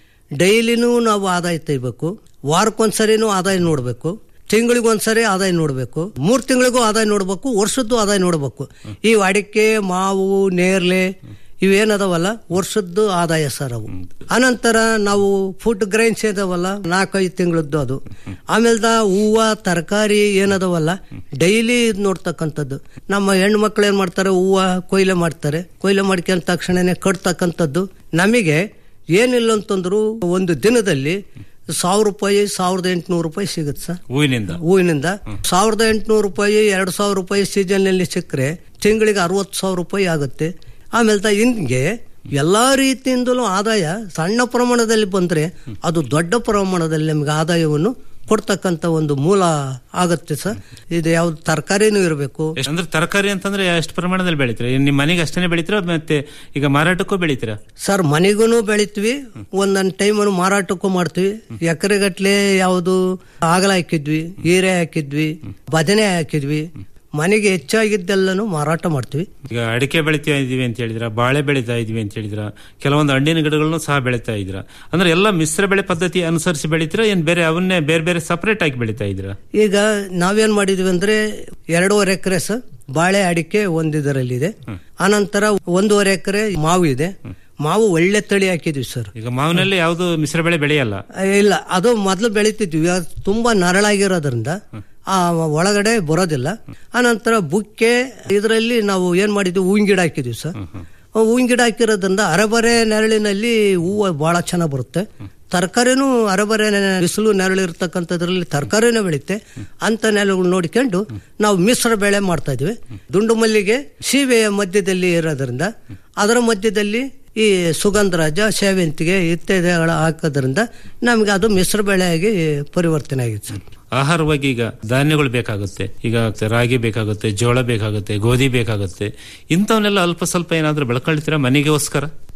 ಡೈಲಿನೂ ನಾವು ಆದಾಯ ತೆಗಿಬೇಕು ವಾರಕ್ಕೊಂದ್ಸರಿನೂ ಆದಾಯ ನೋಡ್ಬೇಕು ತಿಂಗಳಿಗೊಂದ್ಸರಿ ಆದಾಯ ನೋಡ್ಬೇಕು ಮೂರ್ ತಿಂಗಳಿಗೂ ಆದಾಯ ನೋಡ್ಬೇಕು ವರ್ಷದ್ದು ಆದಾಯ ನೋಡ್ಬೇಕು ಈ ಅಡಿಕೆ ಮಾವು ನೇರ್ಲೆ ಇವೇನದವಲ್ಲ ವರ್ಷದ್ದು ಆದಾಯ ಸರ್ ಅವು ಅನಂತರ ನಾವು ಫುಡ್ ಗ್ರೈನ್ಸ್ ಇದಾವಲ್ಲ ನಾಲ್ಕೈದು ತಿಂಗಳದ್ದು ಅದು ಆಮೇಲೆ ಹೂವ ತರಕಾರಿ ಏನದವಲ್ಲ ಡೈಲಿ ಇದ್ ನೋಡ್ತಕ್ಕಂಥದ್ದು ನಮ್ಮ ಹೆಣ್ಣು ಮಕ್ಳು ಏನ್ ಮಾಡ್ತಾರೆ ಹೂವ ಕೊಯ್ಲೆ ಮಾಡ್ತಾರೆ ಕೊಯ್ಲೆ ಮಾಡ್ಕೊಂಡ ತಕ್ಷಣನೇ ಕಟ್ತಕ್ಕಂಥದ್ದು ನಮಗೆ ಏನಿಲ್ಲ ಅಂತಂದ್ರು ಒಂದು ದಿನದಲ್ಲಿ ಸಾವಿರ ರೂಪಾಯಿ ಸಾವಿರದ ಎಂಟುನೂರು ರೂಪಾಯಿ ಸಿಗುತ್ತೆ ಸರ್ ಹೂವಿನಿಂದ ಹೂವಿನಿಂದ ಸಾವಿರದ ಎಂಟುನೂರು ರೂಪಾಯಿ ಎರಡು ಸಾವಿರ ರೂಪಾಯಿ ಸೀಸನ್ ನಲ್ಲಿ ಸಿಕ್ಕರೆ ತಿಂಗಳಿಗೆ ಅರವತ್ತು ಸಾವಿರ ರೂಪಾಯಿ ಆಗುತ್ತೆ ಆಮೇಲೆ ಹಿಂಗೆ ಎಲ್ಲಾ ರೀತಿಯಿಂದಲೂ ಆದಾಯ ಸಣ್ಣ ಪ್ರಮಾಣದಲ್ಲಿ ಬಂದ್ರೆ ಅದು ದೊಡ್ಡ ಪ್ರಮಾಣದಲ್ಲಿ ನಮಗೆ ಆದಾಯವನ್ನು ಕೊಡ್ತಕ್ಕಂತ ಒಂದು ಮೂಲ ಆಗುತ್ತೆ ಸರ್ ಇದು ಯಾವ್ದು ತರಕಾರಿನೂ ಇರಬೇಕು ಎಷ್ಟ್- ಅಂದ್ರೆ ತರಕಾರಿ ಅಂತಂದ್ರೆ ಎಷ್ಟು ಪ್ರಮಾಣದಲ್ಲಿ ಬೆಳಿತೀರಾ ಏನ್ ನಿಮ್ಮ ಮನೆಗೆ ಅಷ್ಟೇ ಬೆಳಿತೀರಾ ಮತ್ತೆ ಈಗ ಮಾರಾಟಕ್ಕೂ ಬೆಳಿತೀರಾ ಸರ್ ಮನೆಗೂ ಬೆಳಿತೀವಿ ಒಂದೊಂದು ಟೈಮ್ ಮಾರಾಟಕ್ಕೂ ಮಾಡ್ತೀವಿ ಎಕರೆಗಟ್ಲೆ ಯಾವುದು ಆಗಲ ಹಾಕಿದ್ವಿ ಹೀರೆ ಹಾಕಿದ್ವಿ ಬದನೆ ಹಾಕಿದ್ವಿ ಮನೆಗೆ ಹೆಚ್ಚಾಗಿದ್ದೆಲ್ಲನೂ ಮಾರಾಟ ಮಾಡ್ತೀವಿ ಈಗ ಅಡಿಕೆ ಬೆಳಿತಾ ಇದೀವಿ ಅಂತ ಹೇಳಿದ್ರ ಬಾಳೆ ಬೆಳಿತಾ ಇದೀವಿ ಅಂತ ಹೇಳಿದ್ರ ಕೆಲವೊಂದು ಹಣ್ಣಿನ ಗಿಡಗಳನ್ನು ಸಹ ಬೆಳಿತಾ ಇದ್ರ ಅಂದ್ರೆ ಎಲ್ಲ ಮಿಶ್ರ ಬೆಳೆ ಪದ್ಧತಿ ಅನುಸರಿಸಿ ಬೆಳಿತೀರಾ ಏನ್ ಬೇರೆ ಅವನ್ನೇ ಬೇರೆ ಬೇರೆ ಸಪರೇಟ್ ಆಗಿ ಬೆಳಿತಾ ಇದ್ರ ಈಗ ನಾವೇನ್ ಮಾಡಿದ್ವಿ ಅಂದ್ರೆ ಎರಡೂವರೆ ಎಕರೆ ಸರ್ ಬಾಳೆ ಅಡಿಕೆ ಒಂದು ಇದರಲ್ಲಿದೆ ಆನಂತರ ಒಂದೂವರೆ ಎಕರೆ ಮಾವು ಇದೆ ಮಾವು ಒಳ್ಳೆ ತಳಿ ಹಾಕಿದ್ವಿ ಸರ್ ಈಗ ಮಾವಿನಲ್ಲಿ ಯಾವ್ದು ಮಿಶ್ರ ಬೆಳೆ ಬೆಳೆಯಲ್ಲ ಇಲ್ಲ ಅದು ಮೊದಲು ಬೆಳಿತಿದ್ವಿ ಅದು ತುಂಬಾ ನರಳಾಗಿರೋದ್ರಿಂದ ಆ ಒಳಗಡೆ ಬರೋದಿಲ್ಲ ಆನಂತರ ಬುಕ್ಕೆ ಇದರಲ್ಲಿ ನಾವು ಏನ್ ಮಾಡಿದ್ವಿ ಹೂವಿನ ಗಿಡ ಹಾಕಿದ್ವಿ ಸರ್ ಹೂವಿನ ಗಿಡ ಹಾಕಿರೋದ್ರಿಂದ ಅರಬರೆ ನೆರಳಿನಲ್ಲಿ ಹೂವು ಬಹಳ ಚೆನ್ನಾಗಿ ಬರುತ್ತೆ ತರಕಾರಿನೂ ಅರಬರೆ ನೆ- ಬಿಸಿಲು ನೆರಳು ಇರ್ತಕ್ಕಂಥದ್ರಲ್ಲಿ ತರಕಾರಿನೂ ಬೆಳೆಯುತ್ತೆ ಅಂತ ನೆಲಗಳು ನೋಡ್ಕೊಂಡು ನಾವು ಮಿಶ್ರ ಬೆಳೆ ಮಾಡ್ತಾ ಇದ್ವಿ ದುಂಡು ಮಲ್ಲಿಗೆ ಸೀಬೆಯ ಮಧ್ಯದಲ್ಲಿ ಇರೋದ್ರಿಂದ ಅದರ ಮಧ್ಯದಲ್ಲಿ ಈ ಸುಗಂಧರಾಜ ಸೇವಂತಿಗೆ ಇತ್ಯಾದಿಗಳ ಹಾಕೋದ್ರಿಂದ ನಮಗೆ ಅದು ಮಿಶ್ರ ಬೆಳೆಯಾಗಿ ಪರಿವರ್ತನೆ ಆಗಿದೆ ಸರ್ ಆಹಾರವಾಗಿ ಈಗ ಧಾನ್ಯಗಳು ಬೇಕಾಗುತ್ತೆ ಈಗ ರಾಗಿ ಬೇಕಾಗುತ್ತೆ ಜೋಳ ಬೇಕಾಗುತ್ತೆ ಗೋಧಿ ಬೇಕಾಗುತ್ತೆ ಇಂಥವನ್ನೆಲ್ಲ ಅಲ್ಪ ಸ್ವಲ್ಪ ಏನಾದ್ರೂ ಬೆಳ್ಕೊಳ್ತೀರಾ ಮನೆಗೋಸ್ಕರ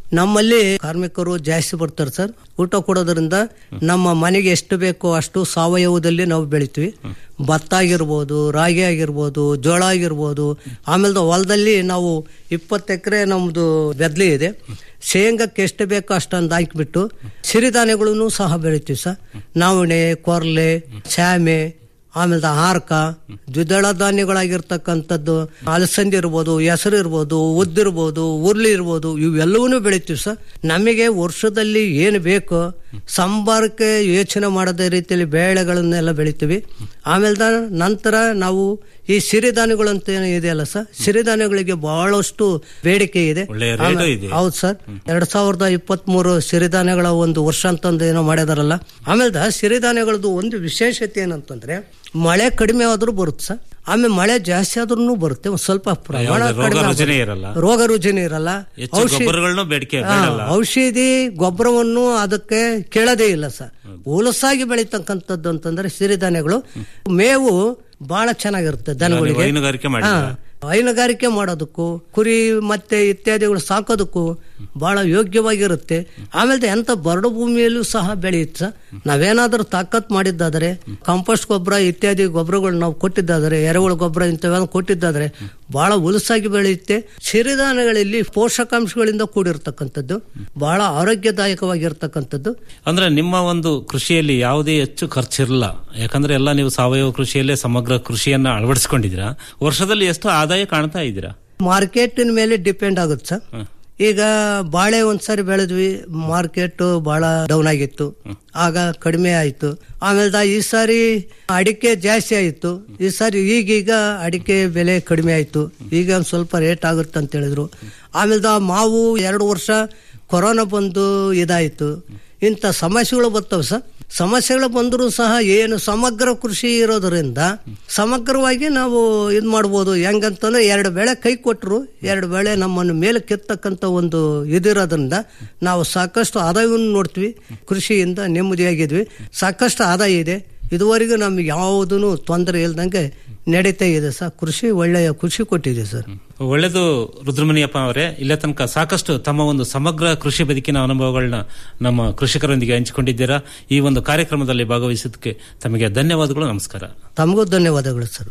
ನಮ್ಮಲ್ಲಿ ಕಾರ್ಮಿಕರು ಜಾಸ್ತಿ ಬರ್ತಾರೆ ಸರ್ ಊಟ ಕೊಡೋದ್ರಿಂದ ನಮ್ಮ ಮನೆಗೆ ಎಷ್ಟು ಬೇಕೋ ಅಷ್ಟು ಸಾವಯವದಲ್ಲಿ ನಾವು ಬೆಳಿತೀವಿ ಭತ್ತ ಆಗಿರ್ಬೋದು ರಾಗಿ ಆಗಿರ್ಬೋದು ಜೋಳ ಆಗಿರ್ಬೋದು ಆಮೇಲೆ ಹೊಲದಲ್ಲಿ ನಾವು ಇಪ್ಪತ್ತು ಎಕರೆ ನಮ್ದು ಬೆದ್ಲಿ ಇದೆ ಶೇಂಗಕ್ಕೆ ಎಷ್ಟು ಬೇಕೋ ಅಷ್ಟೊಂದು ಹಾಕಿಬಿಟ್ಟು ಸಿರಿಧಾನ್ಯಗಳನ್ನು ಸಹ ಬೆಳಿತೀವಿ ಸರ್ ನವಣೆ ಕೊರ್ಲೆ ಶ್ಯಾಮೆ ಆಮೇಲೆ ಹಾರ್ಕ ದ್ವಿದಳ ಧಾನ್ಯಗಳಾಗಿರ್ತಕ್ಕಂಥದ್ದು ಅಲಸಂದಿ ಇರ್ಬೋದು ಹೆಸರು ಇರ್ಬೋದು ಉದ್ದಿರ್ಬೋದು ಉರ್ಲಿ ಇರ್ಬೋದು ಇವೆಲ್ಲವನ್ನೂ ಬೆಳಿತೀವಿ ಸರ್ ನಮಗೆ ವರ್ಷದಲ್ಲಿ ಏನು ಬೇಕು ಸಂಬಾರಕ್ಕೆ ಯೋಚನೆ ಮಾಡದ ರೀತಿಯಲ್ಲಿ ಬೇಳೆಗಳನ್ನೆಲ್ಲ ಬೆಳಿತೀವಿ ಆಮೇಲೆ ನಂತರ ನಾವು ಈ ಸಿರಿಧಾನ್ಯಗಳು ಅಂತ ಏನು ಇದೆಯಲ್ಲ ಸರ್ ಸಿರಿಧಾನ್ಯಗಳಿಗೆ ಬಹಳಷ್ಟು ಬೇಡಿಕೆ ಇದೆ ಒಳ್ಳೆಯ ರೇಟು ಆಮೇಲೆ- ಇದೆ. ಹೌದು ಸರ್ ಎರಡ್ ಸಾವಿರದ ಇಪ್ಪತ್ತ್ ಮೂರು ಸಿರಿಧಾನ್ಯಗಳ ಒಂದು ವರ್ಷ ಅಂತಂದು ಏನೋ ಮಾಡಿದಾರಲ್ಲ ಆಮೇಲೆ ಸಿರಿಧಾನ್ಯಗಳದ್ದು ಒಂದು ವಿಶೇಷತೆ ಏನಂತಂದ್ರೆ ಮಳೆ ಕಡಿಮೆ ಆದ್ರೂ ಬರುತ್ತೆ ಸರ್ ಆಮೇಲೆ ಮಳೆ ಜಾಸ್ತಿ ಆದ್ರೂ ಬರುತ್ತೆ ಒಂದ್ ಸ್ವಲ್ಪ ಪ್ರಮಾಣ ಯಾವುದೇ ರೋಗ ಕಡಿಮೆ ರುಜಿನ ಆಗುತ್ತೆ. ಇರಲ್ಲ. ರೋಗ ರುಜಿನ ಇರಲ್ಲ ಹೆಚ್ಚು ಗೊಬ್ಬರಗಳನ್ನು ಬೇಡಿಕೆ ಹಾ, ಬೇಡಲ್ಲ. ಔಷಧಿ ಗೊಬ್ಬರವನ್ನು ಅದಕ್ಕೆ ಕೇಳೋದೇ ಇಲ್ಲ ಸರ್ ಉಲಸಾಗಿ ಬೆಳೀತಕ್ಕಂಥದ್ದು ಅಂತಂದ್ರೆ ಸಿರಿಧಾನ್ಯಗಳು ಮೇವು ಬಹಳ ಚೆನ್ನಾಗಿರುತ್ತೆ ದನಗಳಿಗೆ ನೀವು ಹೈನುಗಾರಿಕೆ ಮಾಡಿದ್ದೀರಾ? ಹಾ, ಹೈನುಗಾರಿಕೆ ಮಾಡೋದಕ್ಕೂ ಕುರಿ ಮತ್ತೆ ಇತ್ಯಾದಿಗಳು ಸಾಕೋದಕ್ಕೂ ಬಹಳ ಯೋಗ್ಯವಾಗಿರುತ್ತೆ ಆಮೇಲೆ ಎಂತ ಬರಡು ಭೂಮಿಯಲ್ಲೂ ಸಹ ಬೆಳೆಯುತ್ತೆ ಸರ್. ನಾವೇನಾದ್ರೂ ತಾಕತ್ ಮಾಡಿದ್ದಾದರೆ ಕಾಂಪೋಸ್ಟ್ ಗೊಬ್ಬರ ಇತ್ಯಾದಿ ಗೊಬ್ಬರಗಳು ನಾವು ಕೊಟ್ಟಿದ್ದಾದರೆ ಎರೆಹುಳ ಗೊಬ್ಬರ ಇಂಥವೆಲ್ಲ ಕೊಟ್ಟಿದ್ದಾದರೆ ಬಹಳ ಉಲಸಾಗಿ ಬೆಳೆಯುತ್ತೆ ಸಿರಿಧಾನ್ಯಗಳಲ್ಲಿ ಪೋಷಕಾಂಶಗಳಿಂದ ಕೂಡಿರ್ತಕ್ಕಂಥದ್ದು ಬಹಳ ಆರೋಗ್ಯದಾಯಕವಾಗಿರ್ತಕ್ಕಂಥದ್ದು ಅಂದ್ರೆ ನಿಮ್ಮ ಒಂದು ಕೃಷಿಯಲ್ಲಿ ಯಾವುದೇ ಹೆಚ್ಚು ಖರ್ಚಿರಲ್ಲ ಯಾಕಂದ್ರೆ ಎಲ್ಲ ನೀವು ಸಾವಯವ ಕೃಷಿಯಲ್ಲೇ ಸಮಗ್ರ ಕೃಷಿಯನ್ನ ಅಳವಡಿಸಿಕೊಂಡಿದ್ದೀರಾ ವರ್ಷದಲ್ಲಿ ಎಷ್ಟು ಆದಾಯ ಕಾಣ್ತಾ ಇದ್ದೀರಾ ಮಾರ್ಕೆಟಿನ ಮೇಲೆ ಡಿಪೆಂಡ್ ಆಗುತ್ತೆ ಸರ್ ಈಗ ಬಾಳೆ ಒಂದ್ಸರಿ ಬೆಳೆದ್ವಿ ಮಾರ್ಕೆಟ್ ಬಹಳ ಡೌನ್ ಆಗಿತ್ತು ಆಗ ಕಡಿಮೆ ಆಯ್ತು ಆಮೇಲೆ ಈ ಸಾರಿ ಅಡಿಕೆ ಜಾಸ್ತಿ ಆಯ್ತು ಈ ಸಾರಿ ಈಗೀಗ ಅಡಿಕೆ ಬೆಲೆ ಕಡಿಮೆ ಆಯ್ತು ಈಗ ಒಂದ್ ಸ್ವಲ್ಪ ರೇಟ್ ಆಗುತ್ತೆ ಅಂತ ಹೇಳಿದ್ರು ಆಮೇಲೆ ಮಾವು ಎರಡು ವರ್ಷ ಕೊರೋನಾ ಬಂದು ಇದಾಯ್ತು ಇಂಥ ಸಮಸ್ಯೆಗಳು ಬರ್ತವೆ ಸರ್ ಸಮಸ್ಯೆಗಳು ಬಂದರೂ ಸಹ ಏನು ಸಮಗ್ರ ಕೃಷಿ ಇರೋದ್ರಿಂದ ಸಮಗ್ರವಾಗಿ ನಾವು ಇದು ಮಾಡ್ಬೋದು ಹೆಂಗಂತಂದ್ರೆ ಎರಡು ಬೆಳೆ ಕೈ ಕೊಟ್ಟರು ಎರಡು ಬೆಳೆ ನಮ್ಮನ್ನು ಮೇಲೆ ಕೆತ್ತಕ್ಕಂಥ ಒಂದು ಇದಿರೋದ್ರಿಂದ ನಾವು ಸಾಕಷ್ಟು ಆದಾಯವನ್ನು ನೋಡ್ತೀವಿ ಕೃಷಿಯಿಂದ ನೆಮ್ಮದಿಯಾಗಿದ್ವಿ ಸಾಕಷ್ಟು ಆದಾಯ ಇದೆ ಇದುವರೆಗೂ ನಮ್ಗೆ ಯಾವುದೂ ತೊಂದರೆ ಇಲ್ದಂಗೆ ನಡೀತಾ ಇದೆ ಸರ್ ಕೃಷಿ ಒಳ್ಳೆಯ ಖುಷಿ ಕೊಟ್ಟಿದೆ ಸರ್ ಒಳ್ಳೆದು ರುದ್ರಮಣಿಯಪ್ಪ ಅವರೇ ಇಲ್ಲೇ ತನಕ ಸಾಕಷ್ಟು ತಮ್ಮ ಒಂದು ಸಮಗ್ರ ಕೃಷಿ ಬದುಕಿನ ಅನುಭವಗಳನ್ನ ನಮ್ಮ ಕೃಷಿಕರೊಂದಿಗೆ ಹಂಚಿಕೊಂಡಿದ್ದೀರಾ ಈ ಒಂದು ಕಾರ್ಯಕ್ರಮದಲ್ಲಿ ಭಾಗವಹಿಸಿದ್ದಕ್ಕೆ ತಮಗೆ ಧನ್ಯವಾದಗಳು ನಮಸ್ಕಾರ ತಮಗೂ ಧನ್ಯವಾದಗಳು ಸರ್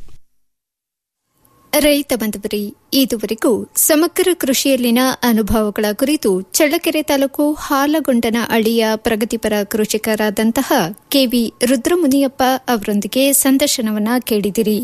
ರೈತ ಬಂಧುವರಿ ಇದುವರೆಗೂ ಸಮಗ್ರ ಕೃಷಿಯಲ್ಲಿನ ಅನುಭವಗಳ ಕುರಿತು ಚಳ್ಳಕೆರೆ ತಾಲೂಕು ಹಾಲಗೊಂಡನ ಅಳಿಯ ಪ್ರಗತಿಪರ ಕೃಷಿಕರಾದಂತಹ ಕೆವಿ ರುದ್ರಮುನಿಯಪ್ಪ ಅವರೊಂದಿಗೆ ಸಂದರ್ಶನವನ್ನ ಕೇಳಿದಿರಿ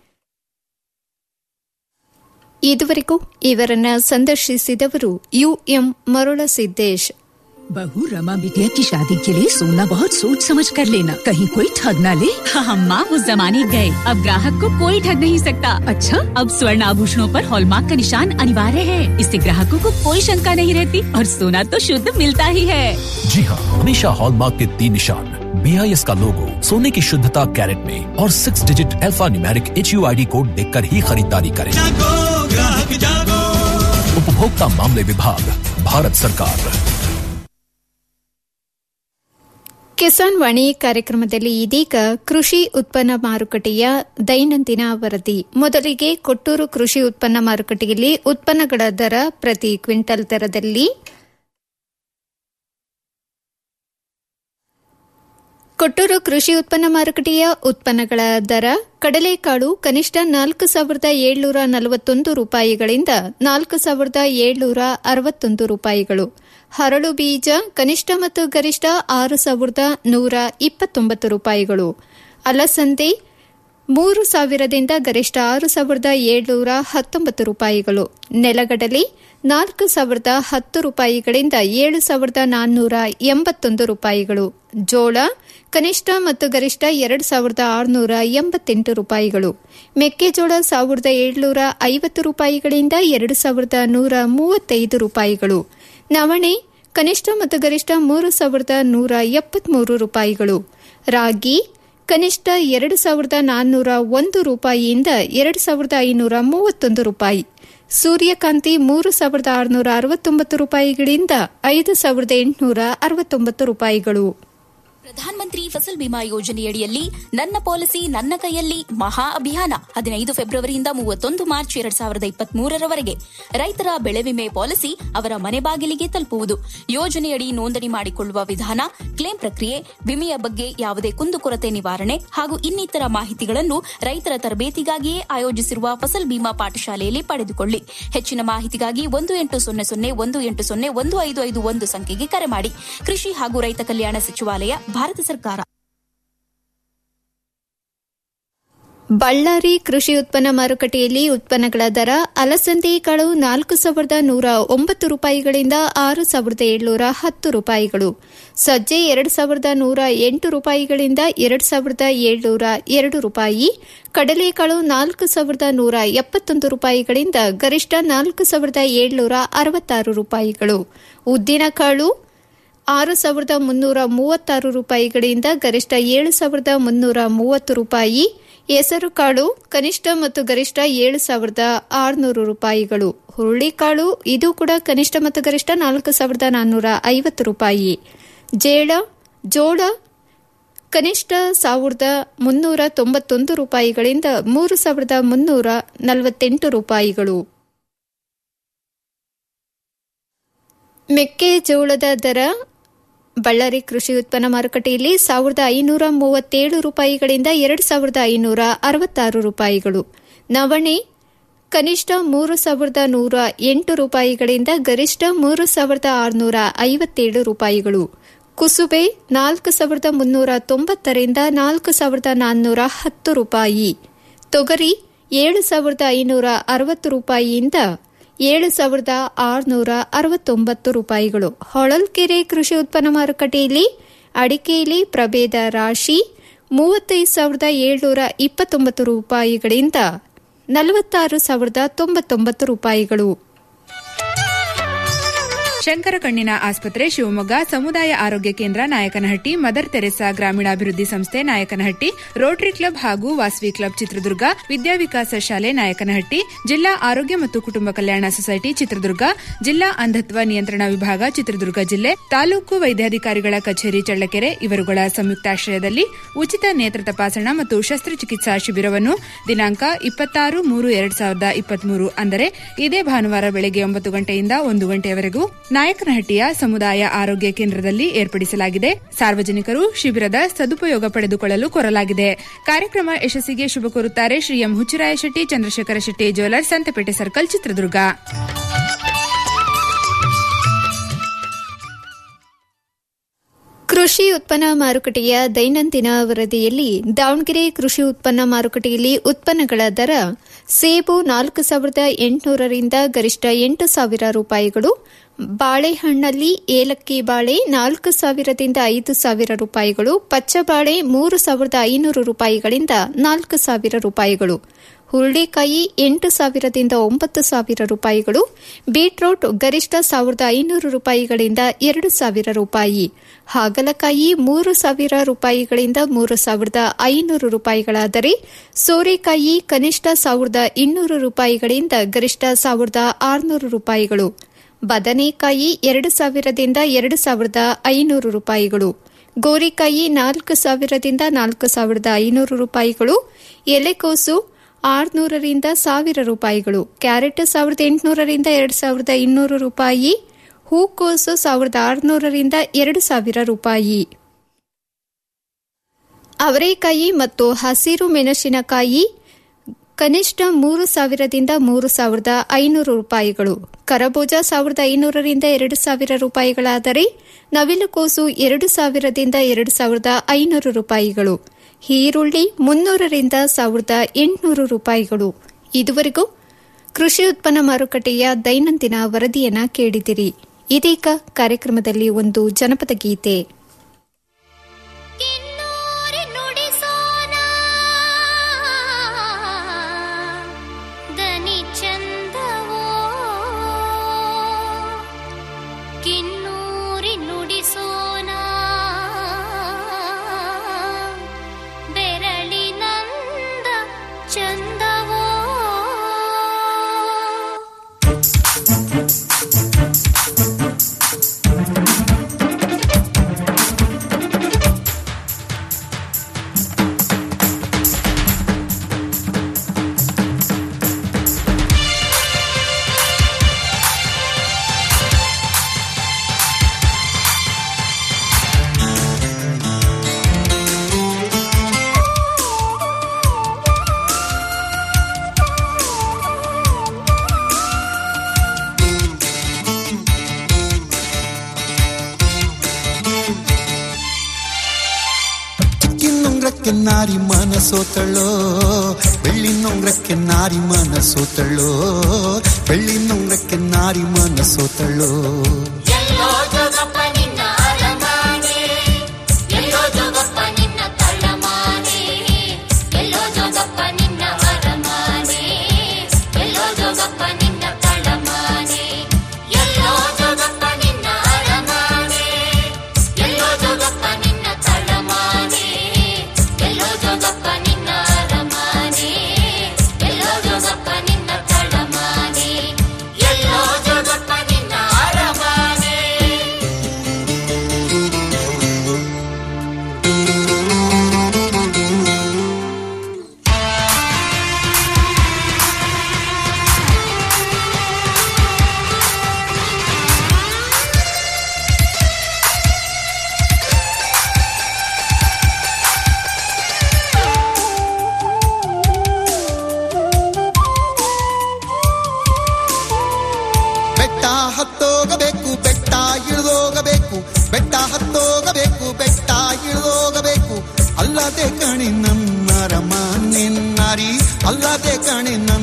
ಇದುವರೆಗೂ ಇವರನ್ನ ಸಂದರ್ಶಿಸಿದವರು ಯುಎಂ ಮರುಳ ಸಿದ್ದೇಶ್ बहू रमा बिटिया की शादी के लिए सोना बहुत सोच समझ कर लेना कहीं कोई ठग ना ले हम माँ उस जमाने गए अब ग्राहक को कोई ठग नहीं सकता अच्छा अब स्वर्ण आभूषणों पर हॉलमार्क का निशान अनिवार्य है इससे ग्राहकों को कोई शंका नहीं रहती और सोना तो शुद्ध मिलता ही है जी हाँ हमेशा हॉलमार्क के तीन निशान बी आई एस का लोगो सोने की शुद्धता कैरेट में और six digit alphanumeric H U I D code देख कर ही खरीदारी करें उपभोक्ता मामले विभाग भारत सरकार ಕಿಸಾನ್ ವಾಣಿ ಕಾರ್ಯಕ್ರಮದಲ್ಲಿ ಇದೀಗ ಕೃಷಿ ಉತ್ಪನ್ನ ಮಾರುಕಟ್ಟೆಯ ದೈನಂದಿನ ವರದಿ ಮೊದಲಿಗೆ ಕೊಟ್ಟೂರು ಕೃಷಿ ಉತ್ಪನ್ನ ಮಾರುಕಟ್ಟೆಯಲ್ಲಿ ಉತ್ಪನ್ನಗಳ ದರ ಪ್ರತಿ ಕ್ವಿಂಟಲ್ ದರದಲ್ಲಿ ಕೊಟ್ಟೂರು ಕೃಷಿ ಉತ್ಪನ್ನ ಮಾರುಕಟ್ಟೆಯ ಉತ್ಪನ್ನಗಳ ದರ ಕಡಲೆಕಾಳು ಕನಿಷ್ಠ ನಾಲ್ಕು ಸಾವಿರದ ಏಳ್ನೂರ ನಲವತ್ತೊಂದು ರೂಪಾಯಿಗಳಿಂದ ನಾಲ್ಕು ಸಾವಿರದ ಏಳ್ನೂರ ಅರವತ್ತೊಂದು ರೂಪಾಯಿಗಳು ಹರಳು ಬೀಜ ಕನಿಷ್ಠ ಮತ್ತು ಗರಿಷ್ಠ ಆರು ಸಾವಿರದ ನೂರ ಇಪ್ಪತ್ತೊಂಬತ್ತು ರೂಪಾಯಿಗಳು ಅಲಸಂದೆ ಮೂರು ಸಾವಿರದಿಂದ ಗರಿಷ್ಠ ಆರು ಸಾವಿರದ ಏಳ್ನೂರ ಹತ್ತೊಂಬತ್ತು ರೂಪಾಯಿಗಳು ನೆಲಗಡಲೆ ನಾಲ್ಕು ಸಾವಿರದ ಹತ್ತು ರೂಪಾಯಿಗಳಿಂದ ಏಳು ಸಾವಿರದ ನಾನ್ನೂರ ಎಂಬತ್ತೊಂದು ರೂಪಾಯಿಗಳು ಜೋಳ ಕನಿಷ್ಠ ಮತ್ತು ಗರಿಷ್ಠ ಎರಡು ಸಾವಿರದ ಆರುನೂರ ಎಂಬತ್ತೆಂಟು ರೂಪಾಯಿಗಳು ಮೆಕ್ಕೆಜೋಳ ಸಾವಿರದ ಏಳ್ನೂರ ಐವತ್ತು ರೂಪಾಯಿಗಳಿಂದ ಎರಡು ಸಾವಿರದ ನೂರ ಮೂವತ್ತೈದು ರೂಪಾಯಿಗಳು ನವಣೆ ಕನಿಷ್ಠ ಮತ್ತು ಗರಿಷ್ಠ ಮೂರು ಸಾವಿರದ ನೂರ ಎಪ್ಪತ್ಮೂರು ರೂಪಾಯಿಗಳು ರಾಗಿ ಕನಿಷ್ಠ ಎರಡು ಸಾವಿರದ ನಾನ್ನೂರ ಒಂದು ರೂಪಾಯಿಯಿಂದ ಎರಡು ಸಾವಿರದ ಐನೂರ ಮೂವತ್ತೊಂದು ರೂಪಾಯಿ ಸೂರ್ಯಕಾಂತಿ ಮೂರು ಸಾವಿರದ ಆರುನೂರ ಅರವತ್ತೊಂಬತ್ತು ರೂಪಾಯಿಗಳಿಂದ ಐದು ಸಾವಿರದ ಎಂಟುನೂರ ಅರವತ್ತೊಂಬತ್ತು ರೂಪಾಯಿಗಳು ಪ್ರಧಾನಮಂತ್ರಿ ಫಸಲ್ ಬಿಮಾ ಯೋಜನೆಯಡಿಯಲ್ಲಿ ನನ್ನ ಪಾಲಿಸಿ ನನ್ನ ಕೈಯಲ್ಲಿ ಮಹಾ ಅಭಿಯಾನ ಹದಿನೈದು ಫೆಬ್ರವರಿಯಿಂದ ಮೂವತ್ತೊಂದು ಮಾರ್ಚ್ ಎರಡ್ ಸಾವಿರದ ಇಪ್ಪತ್ತ್ ಮೂರರವರೆಗೆ ರೈತರ ಬೆಳೆ ವಿಮೆ ಪಾಲಿಸಿ ಅವರ ಮನೆ ಬಾಗಿಲಿಗೆ ತಲುಪುವುದು ಯೋಜನೆಯಡಿ ನೋಂದಣಿ ಮಾಡಿಕೊಳ್ಳುವ ವಿಧಾನ ಕ್ಲೇಮ್ ಪ್ರಕ್ರಿಯೆ ವಿಮೆಯ ಬಗ್ಗೆ ಯಾವುದೇ ಕುಂದುಕೊರತೆ ನಿವಾರಣೆ ಹಾಗೂ ಇನ್ನಿತರ ಮಾಹಿತಿಗಳನ್ನು ರೈತರ ತರಬೇತಿಗಾಗಿಯೇ ಆಯೋಜಿಸಿರುವ ಫಸಲ್ ಬಿಮಾ ಪಾಠಶಾಲೆಯಲ್ಲಿ ಪಡೆದುಕೊಳ್ಳಿ ಹೆಚ್ಚಿನ ಮಾಹಿತಿಗಾಗಿ ಒಂದು ಎಂಟು ಸೊನ್ನೆ ಸೊನ್ನೆ ಒಂದು ಎಂಟು ಸೊನ್ನೆ ಒಂದು ಐದು ಐದು ಒಂದು ಸಂಖ್ಯೆಗೆ ಕರೆ ಮಾಡಿ ಕೃಷಿ ಹಾಗೂ ರೈತ ಕಲ್ಯಾಣ ಸಚಿವಾಲಯ ಭಾರತ ಸರ್ಕಾರ ಬಳ್ಳಾರಿ ಕೃಷಿ ಉತ್ಪನ್ನ ಮಾರುಕಟ್ಟೆಯಲ್ಲಿ ಉತ್ಪನ್ನಗಳ ದರ ಅಲಸಂದಿ ಕಾಳು ನಾಲ್ಕು ಸಾವಿರದ ನೂರ ಒಂಬತ್ತು ರೂಪಾಯಿಗಳಿಂದ ಆರು ಸಾವಿರದ ಏಳ್ನೂರ ಹತ್ತು ರೂಪಾಯಿಗಳು ಸಜ್ಜೆ ಎರಡು ಸಾವಿರದ ನೂರ ಎಂಟು ರೂಪಾಯಿಗಳಿಂದ ಎರಡು ಸಾವಿರದ ಏಳ್ನೂರ ಎರಡು ರೂಪಾಯಿ ಕಡಲೆಕಾಳು ನಾಲ್ಕು ಸಾವಿರದ ನೂರ ಎಪ್ಪತ್ತೊಂದು ರೂಪಾಯಿಗಳಿಂದ ಗರಿಷ್ಠ ನಾಲ್ಕು ಸಾವಿರದ ಏಳ್ನೂರ ಅರವತ್ತಾರು ರೂಪಾಯಿಗಳು ಉದ್ದಿನಕಾಳು ಆರು ಸಾವಿರದ ಮುನ್ನೂರ ಮೂವತ್ತಾರು ರೂಪಾಯಿಗಳಿಂದ ಗರಿಷ್ಠ ಏಳು ಸಾವಿರದ ಮುನ್ನೂರ ಮೂವತ್ತು ರೂಪಾಯಿ ಹೆಸರುಕಾಳು ಕನಿಷ್ಠ ಮತ್ತು ಗರಿಷ್ಠ ಏಳು ಸಾವಿರದ ಆರುನೂರು ರೂಪಾಯಿಗಳು ಹುರುಳಿಕಾಳು ಇದು ಕೂಡ ಕನಿಷ್ಠ ಮತ್ತು ಗರಿಷ್ಠ ನಾಲ್ಕು ಸಾವಿರದ ನಾನ್ನೂರ ಐವತ್ತು ರೂಪಾಯಿ ಜೇಳ ಜೋಳ ಕನಿಷ್ಠ ಸಾವಿರದ ಮುನ್ನೂರ ತೊಂಬತ್ತೊಂದು ರೂಪಾಯಿಗಳಿಂದ ಮೂರು ಸಾವಿರದ ಮುನ್ನೂರ ನಲವತ್ತೆಂಟು ರೂಪಾಯಿಗಳು ಮೆಕ್ಕೆಜೋಳದ ದರ ಬಳ್ಳಾರಿ ಕೃಷಿ ಉತ್ಪನ್ನ ಮಾರುಕಟ್ಟೆಯಲ್ಲಿ ಸಾವಿರದ ಐನೂರ ಮೂವತ್ತೇಳು ರೂಪಾಯಿಗಳಿಂದ ಎರಡು ಸಾವಿರದ ಐನೂರ ಅರವತ್ತಾರು ರೂಪಾಯಿಗಳು ನವಣೆ ಕನಿಷ್ಠ ಮೂರು ಸಾವಿರದ ನೂರ ಎಂಟು ರೂಪಾಯಿಗಳಿಂದ ಗರಿಷ್ಠ ಮೂರು ಸಾವಿರದ ಆರುನೂರ ಐವತ್ತೇಳು ರೂಪಾಯಿಗಳು ಕುಸುಬೆ ನಾಲ್ಕು ಸಾವಿರದ ಮುನ್ನೂರ ತೊಂಬತ್ತರಿಂದ ನಾಲ್ಕು ಸಾವಿರದ ನಾನ್ನೂರ ಹತ್ತು ರೂಪಾಯಿ ತೊಗರಿ ಏಳು ಸಾವಿರದ ಐನೂರ ಅರವತ್ತು ರೂಪಾಯಿಯಿಂದ ಏಳು ಸಾವಿರದ ಆರುನೂರ ಅರವತ್ತೊಂಬತ್ತು ರೂಪಾಯಿಗಳು ಹೊಳಲ್ಕೆರೆ ಕೃಷಿ ಉತ್ಪನ್ನ ಮಾರುಕಟ್ಟೆಯಲ್ಲಿ ಅಡಿಕೆಯಲ್ಲಿ ಪ್ರಭೇದ ರಾಶಿ ಮೂವತ್ತೈದು ಸಾವಿರದ ಏಳ್ನೂರ ಇಪ್ಪತ್ತೊಂಬತ್ತು ರೂಪಾಯಿಗಳಿಂದ ನಲವತ್ತಾರು ಸಾವಿರದ ತೊಂಬತ್ತೊಂಬತ್ತು ರೂಪಾಯಿಗಳು ಶಂಕರ ಕಣ್ಣಿನ ಆಸ್ಪತ್ರೆ ಶಿವಮೊಗ್ಗ ಸಮುದಾಯ ಆರೋಗ್ಯ ಕೇಂದ್ರ ನಾಯಕನಹಟ್ಟಿ ಮದರ್ ತೆರೆಸಾ ಗ್ರಾಮೀಣಾಭಿವೃದ್ಧಿ ಸಂಸ್ಥೆ ನಾಯಕನಹಟ್ಟಿ ರೋಟರಿ ಕ್ಲಬ್ ಹಾಗೂ ವಾಸವಿ ಕ್ಲಬ್ ಚಿತ್ರದುರ್ಗ ವಿದ್ಯಾವಿಕಾಸ ಶಾಲೆ ನಾಯಕನಹಟ್ಟಿ ಜಿಲ್ಲಾ ಆರೋಗ್ಯ ಮತ್ತು ಕುಟುಂಬ ಕಲ್ಯಾಣ ಸೊಸೈಟಿ ಚಿತ್ರದುರ್ಗ ಜಿಲ್ಲಾ ಅಂಧತ್ವ ನಿಯಂತ್ರಣ ವಿಭಾಗ ಚಿತ್ರದುರ್ಗ ಜಿಲ್ಲೆ ತಾಲೂಕು ವೈದ್ಯಾಧಿಕಾರಿಗಳ ಕಚೇರಿ ಚಳ್ಳಕೆರೆ ಇವರುಗಳ ಸಂಯುಕ್ತಾಶ್ರಯದಲ್ಲಿ ಉಚಿತ ನೇತ್ರ ತಪಾಸಣಾ ಮತ್ತು ಶಸ್ತ್ರಚಿಕಿತ್ಸಾ ಶಿಬಿರವನ್ನು ದಿನಾಂಕ ಇಪ್ಪತ್ತಾರು ಮೂರು ಎರಡ್ ಸಾವಿರದ ಇಪ್ಪತ್ಮೂರು ಅಂದರೆ ಇದೇ ಭಾನುವಾರ ಬೆಳಗ್ಗೆ ಒಂಬತ್ತು ಗಂಟೆಯಿಂದ ಒಂದು ಗಂಟೆಯವರೆಗೂ ನಾಯಕನಹಟ್ಟಿಯ ಸಮುದಾಯ ಆರೋಗ್ಯ ಕೇಂದ್ರದಲ್ಲಿ ಏರ್ಪಡಿಸಲಾಗಿದೆ ಸಾರ್ವಜನಿಕರು ಶಿಬಿರದ ಸದುಪಯೋಗ ಪಡೆದುಕೊಳ್ಳಲು ಕೋರಲಾಗಿದೆ ಕಾರ್ಯಕ್ರಮ ಯಶಸ್ಸಿಗೆ ಶುಭ ಕೋರುತ್ತಾರೆ Shri M Huccharaya Shetty Chandrashekhara Shetty jewellers Santhepete circle Chitradurga ಕೃಷಿ ಉತ್ಪನ್ನ ಮಾರುಕಟ್ಟೆಯ ದೈನಂದಿನ ವರದಿಯಲ್ಲಿ ದಾವಣಗೆರೆ ಕೃಷಿ ಉತ್ಪನ್ನ ಮಾರುಕಟ್ಟೆಯಲ್ಲಿ ಉತ್ಪನ್ನಗಳ ದರ ಸೇಬು ನಾಲ್ಕು ಸಾವಿರದ ಎಂಟುನೂರರಿಂದ ಗರಿಷ್ಠ ಎಂಟು ಸಾವಿರ ರೂಪಾಯಿಗಳು ಬಾಳೆಹಣ್ಣಲ್ಲಿ ಏಲಕ್ಕಿ ಬಾಳೆ ನಾಲ್ಕು ಸಾವಿರದಿಂದ ಐದು ಸಾವಿರ ರೂಪಾಯಿಗಳು ಪಚ್ಚಬಾಳೆ ಮೂರು ಸಾವಿರದ ಐನೂರು ರೂಪಾಯಿಗಳಿಂದ ನಾಲ್ಕು ಸಾವಿರ ರೂಪಾಯಿಗಳು ಹುರುಳಿಕಾಯಿ ಎಂಟು ಸಾವಿರದಿಂದ ಒಂಬತ್ತು ಸಾವಿರ ರೂಪಾಯಿಗಳು ಬೀಟ್ರೂಟ್ ಗರಿಷ್ಠ ಸಾವಿರದ ಐನೂರು ರೂಪಾಯಿಗಳಿಂದ ಎರಡು ಸಾವಿರ ರೂಪಾಯಿ ಹಾಗಲಕಾಯಿ ಮೂರು ಸಾವಿರ ರೂಪಾಯಿಗಳಿಂದ ಮೂರು ಸಾವಿರದ ಐನೂರು ರೂಪಾಯಿಗಳಾದರೆ ಸೋರೆಕಾಯಿ ಕನಿಷ್ಠ ಸಾವಿರದ ಇನ್ನೂರು ರೂಪಾಯಿಗಳಿಂದ ಗರಿಷ್ಠ ಸಾವಿರದ ಆರುನೂರು ರೂಪಾಯಿಗಳು ಬದನೆಕಾಯಿ ಎರಡು ಸಾವಿರದಿಂದ ಎರಡು ಸಾವಿರದ ಐನೂರು ರೂಪಾಯಿಗಳು ಗೋರಿಕಾಯಿ ನಾಲ್ಕು ಸಾವಿರದಿಂದ ನಾಲ್ಕು ಸಾವಿರದ ಐನೂರು ರೂಪಾಯಿಗಳು ಎಲೆಕೋಸು ಆರುನೂರರಿಂದ ಸಾವಿರ ರೂಪಾಯಿಗಳು ಕ್ಯಾರೆಟ್ ಸಾವಿರದ ಎಂಟುನೂರರಿಂದ ಎರಡು ಸಾವಿರದ ಇನ್ನೂರು ರೂಪಾಯಿ ಹೂಕೋಸು ಸಾವಿರದ ಆರುನೂರರಿಂದ ಎರಡು ಸಾವಿರ ರೂಪಾಯಿ ಅವರೆಕಾಯಿ ಮತ್ತು ಹಸಿರು ಮೆಣಸಿನಕಾಯಿ ಕನಿಷ್ಠ ಮೂರು ಸಾವಿರದಿಂದ ಮೂರು ಸಾವಿರದ ಐನೂರು ರೂಪಾಯಿಗಳು ಕರಬೂಜ ಸಾವಿರದ ಐನೂರರಿಂದ ಎರಡು ಸಾವಿರ ರೂಪಾಯಿಗಳಾದರೆ ನವಿಲುಕೋಸು ಎರಡು ಸಾವಿರದಿಂದ ಎರಡು ಸಾವಿರದ ಐನೂರು ರೂಪಾಯಿಗಳು ಈರುಳ್ಳಿ ಮುನ್ನೂರರಿಂದ ಸಾವಿರದ ಎಂಟುನೂರು ರೂಪಾಯಿಗಳು ಇದುವರೆಗೂ ಕೃಷಿ ಉತ್ಪನ್ನ ಮಾರುಕಟ್ಟೆಯ ದೈನಂದಿನ ವರದಿಯನ್ನ ಕೇಳಿದಿರಿ ಇದೀಗ ಕಾರ್ಯಕ್ರಮದಲ್ಲಿ ಒಂದು ಜನಪದ ಗೀತೆ ದನಿ ಚಂದವೋ ಕಿನ್ನೂರಿ ನುಡಿಸೋನ ಬೆರಳಿನಂದ ಚಂದವೋ ನೊಂಗ್ರಕ್ಕೆ ನಾರಿ ಮನಸೋತಳೋ ಬೆಳ್ಳಿ ನೊಂಗ್ರಕ್ಕೆ ನಾರಿ ಮನಸೋತಳೋ ಬೆಳ್ಳಿ ನೊಂಗ್ರಕ್ಕೆ ನಾರಿ ಮನಸೋತಳೋ ಎಲ್ಲೋ ಜೋಗಪ್ಪ ನಿನ್ನ ಅರಮಾನೆ ಎಲ್ಲೋ ಜೋಗಪ್ಪ ನಿನ್ನ ತಳಮಾನೆ ಎಲ್ಲೋ ಜೋಗಪ್ಪ ನಿನ್ನ ಅರಮಾನೆ ಎಲ್ಲೋ ಜೋಗಪ್ಪ ನಿನ್ನ ತಳಮಾನೆ ಎಲ್ಲೋ ಜೋಗಪ್ಪ ನಿನ್ನ ಅರಮಾನೆ ಎಲ್ಲೋ ಜೋಗಪ್ಪ ನಿನ್ನ ತಳಮಾನೆ ಎಲ್ಲೋ ಜೋಗಪ್ಪ ನಿನ್ನ ಅರಮಾನೆ ಎಲ್ಲೋ ಜೋಗಪ್ಪ ನಿನ್ನ ತಳಮಾನೆ ಎಲ್ಲೋ ಜೋಗಪ್ಪ ನಿನ್ನ ಅರಮಾನೆ ಬೆಟ್ಟ ಹತ್ತೋಗಬೇಕು ಬೆಟ್ಟ ಇಳಿದೋಗಬೇಕು ಬೆಟ್ಟ ಹತ್ತೋಗಬೇಕು ಬೆಟ್ಟ ಇಳಿದೋಗಬೇಕು ಅಲ್ಲದೆ ಕಣಿ ನನ್ನ ರಮಾನೆ ನಾರಿ ಅಲ್ಲದೆ ಕಣಿ ನನ್ನ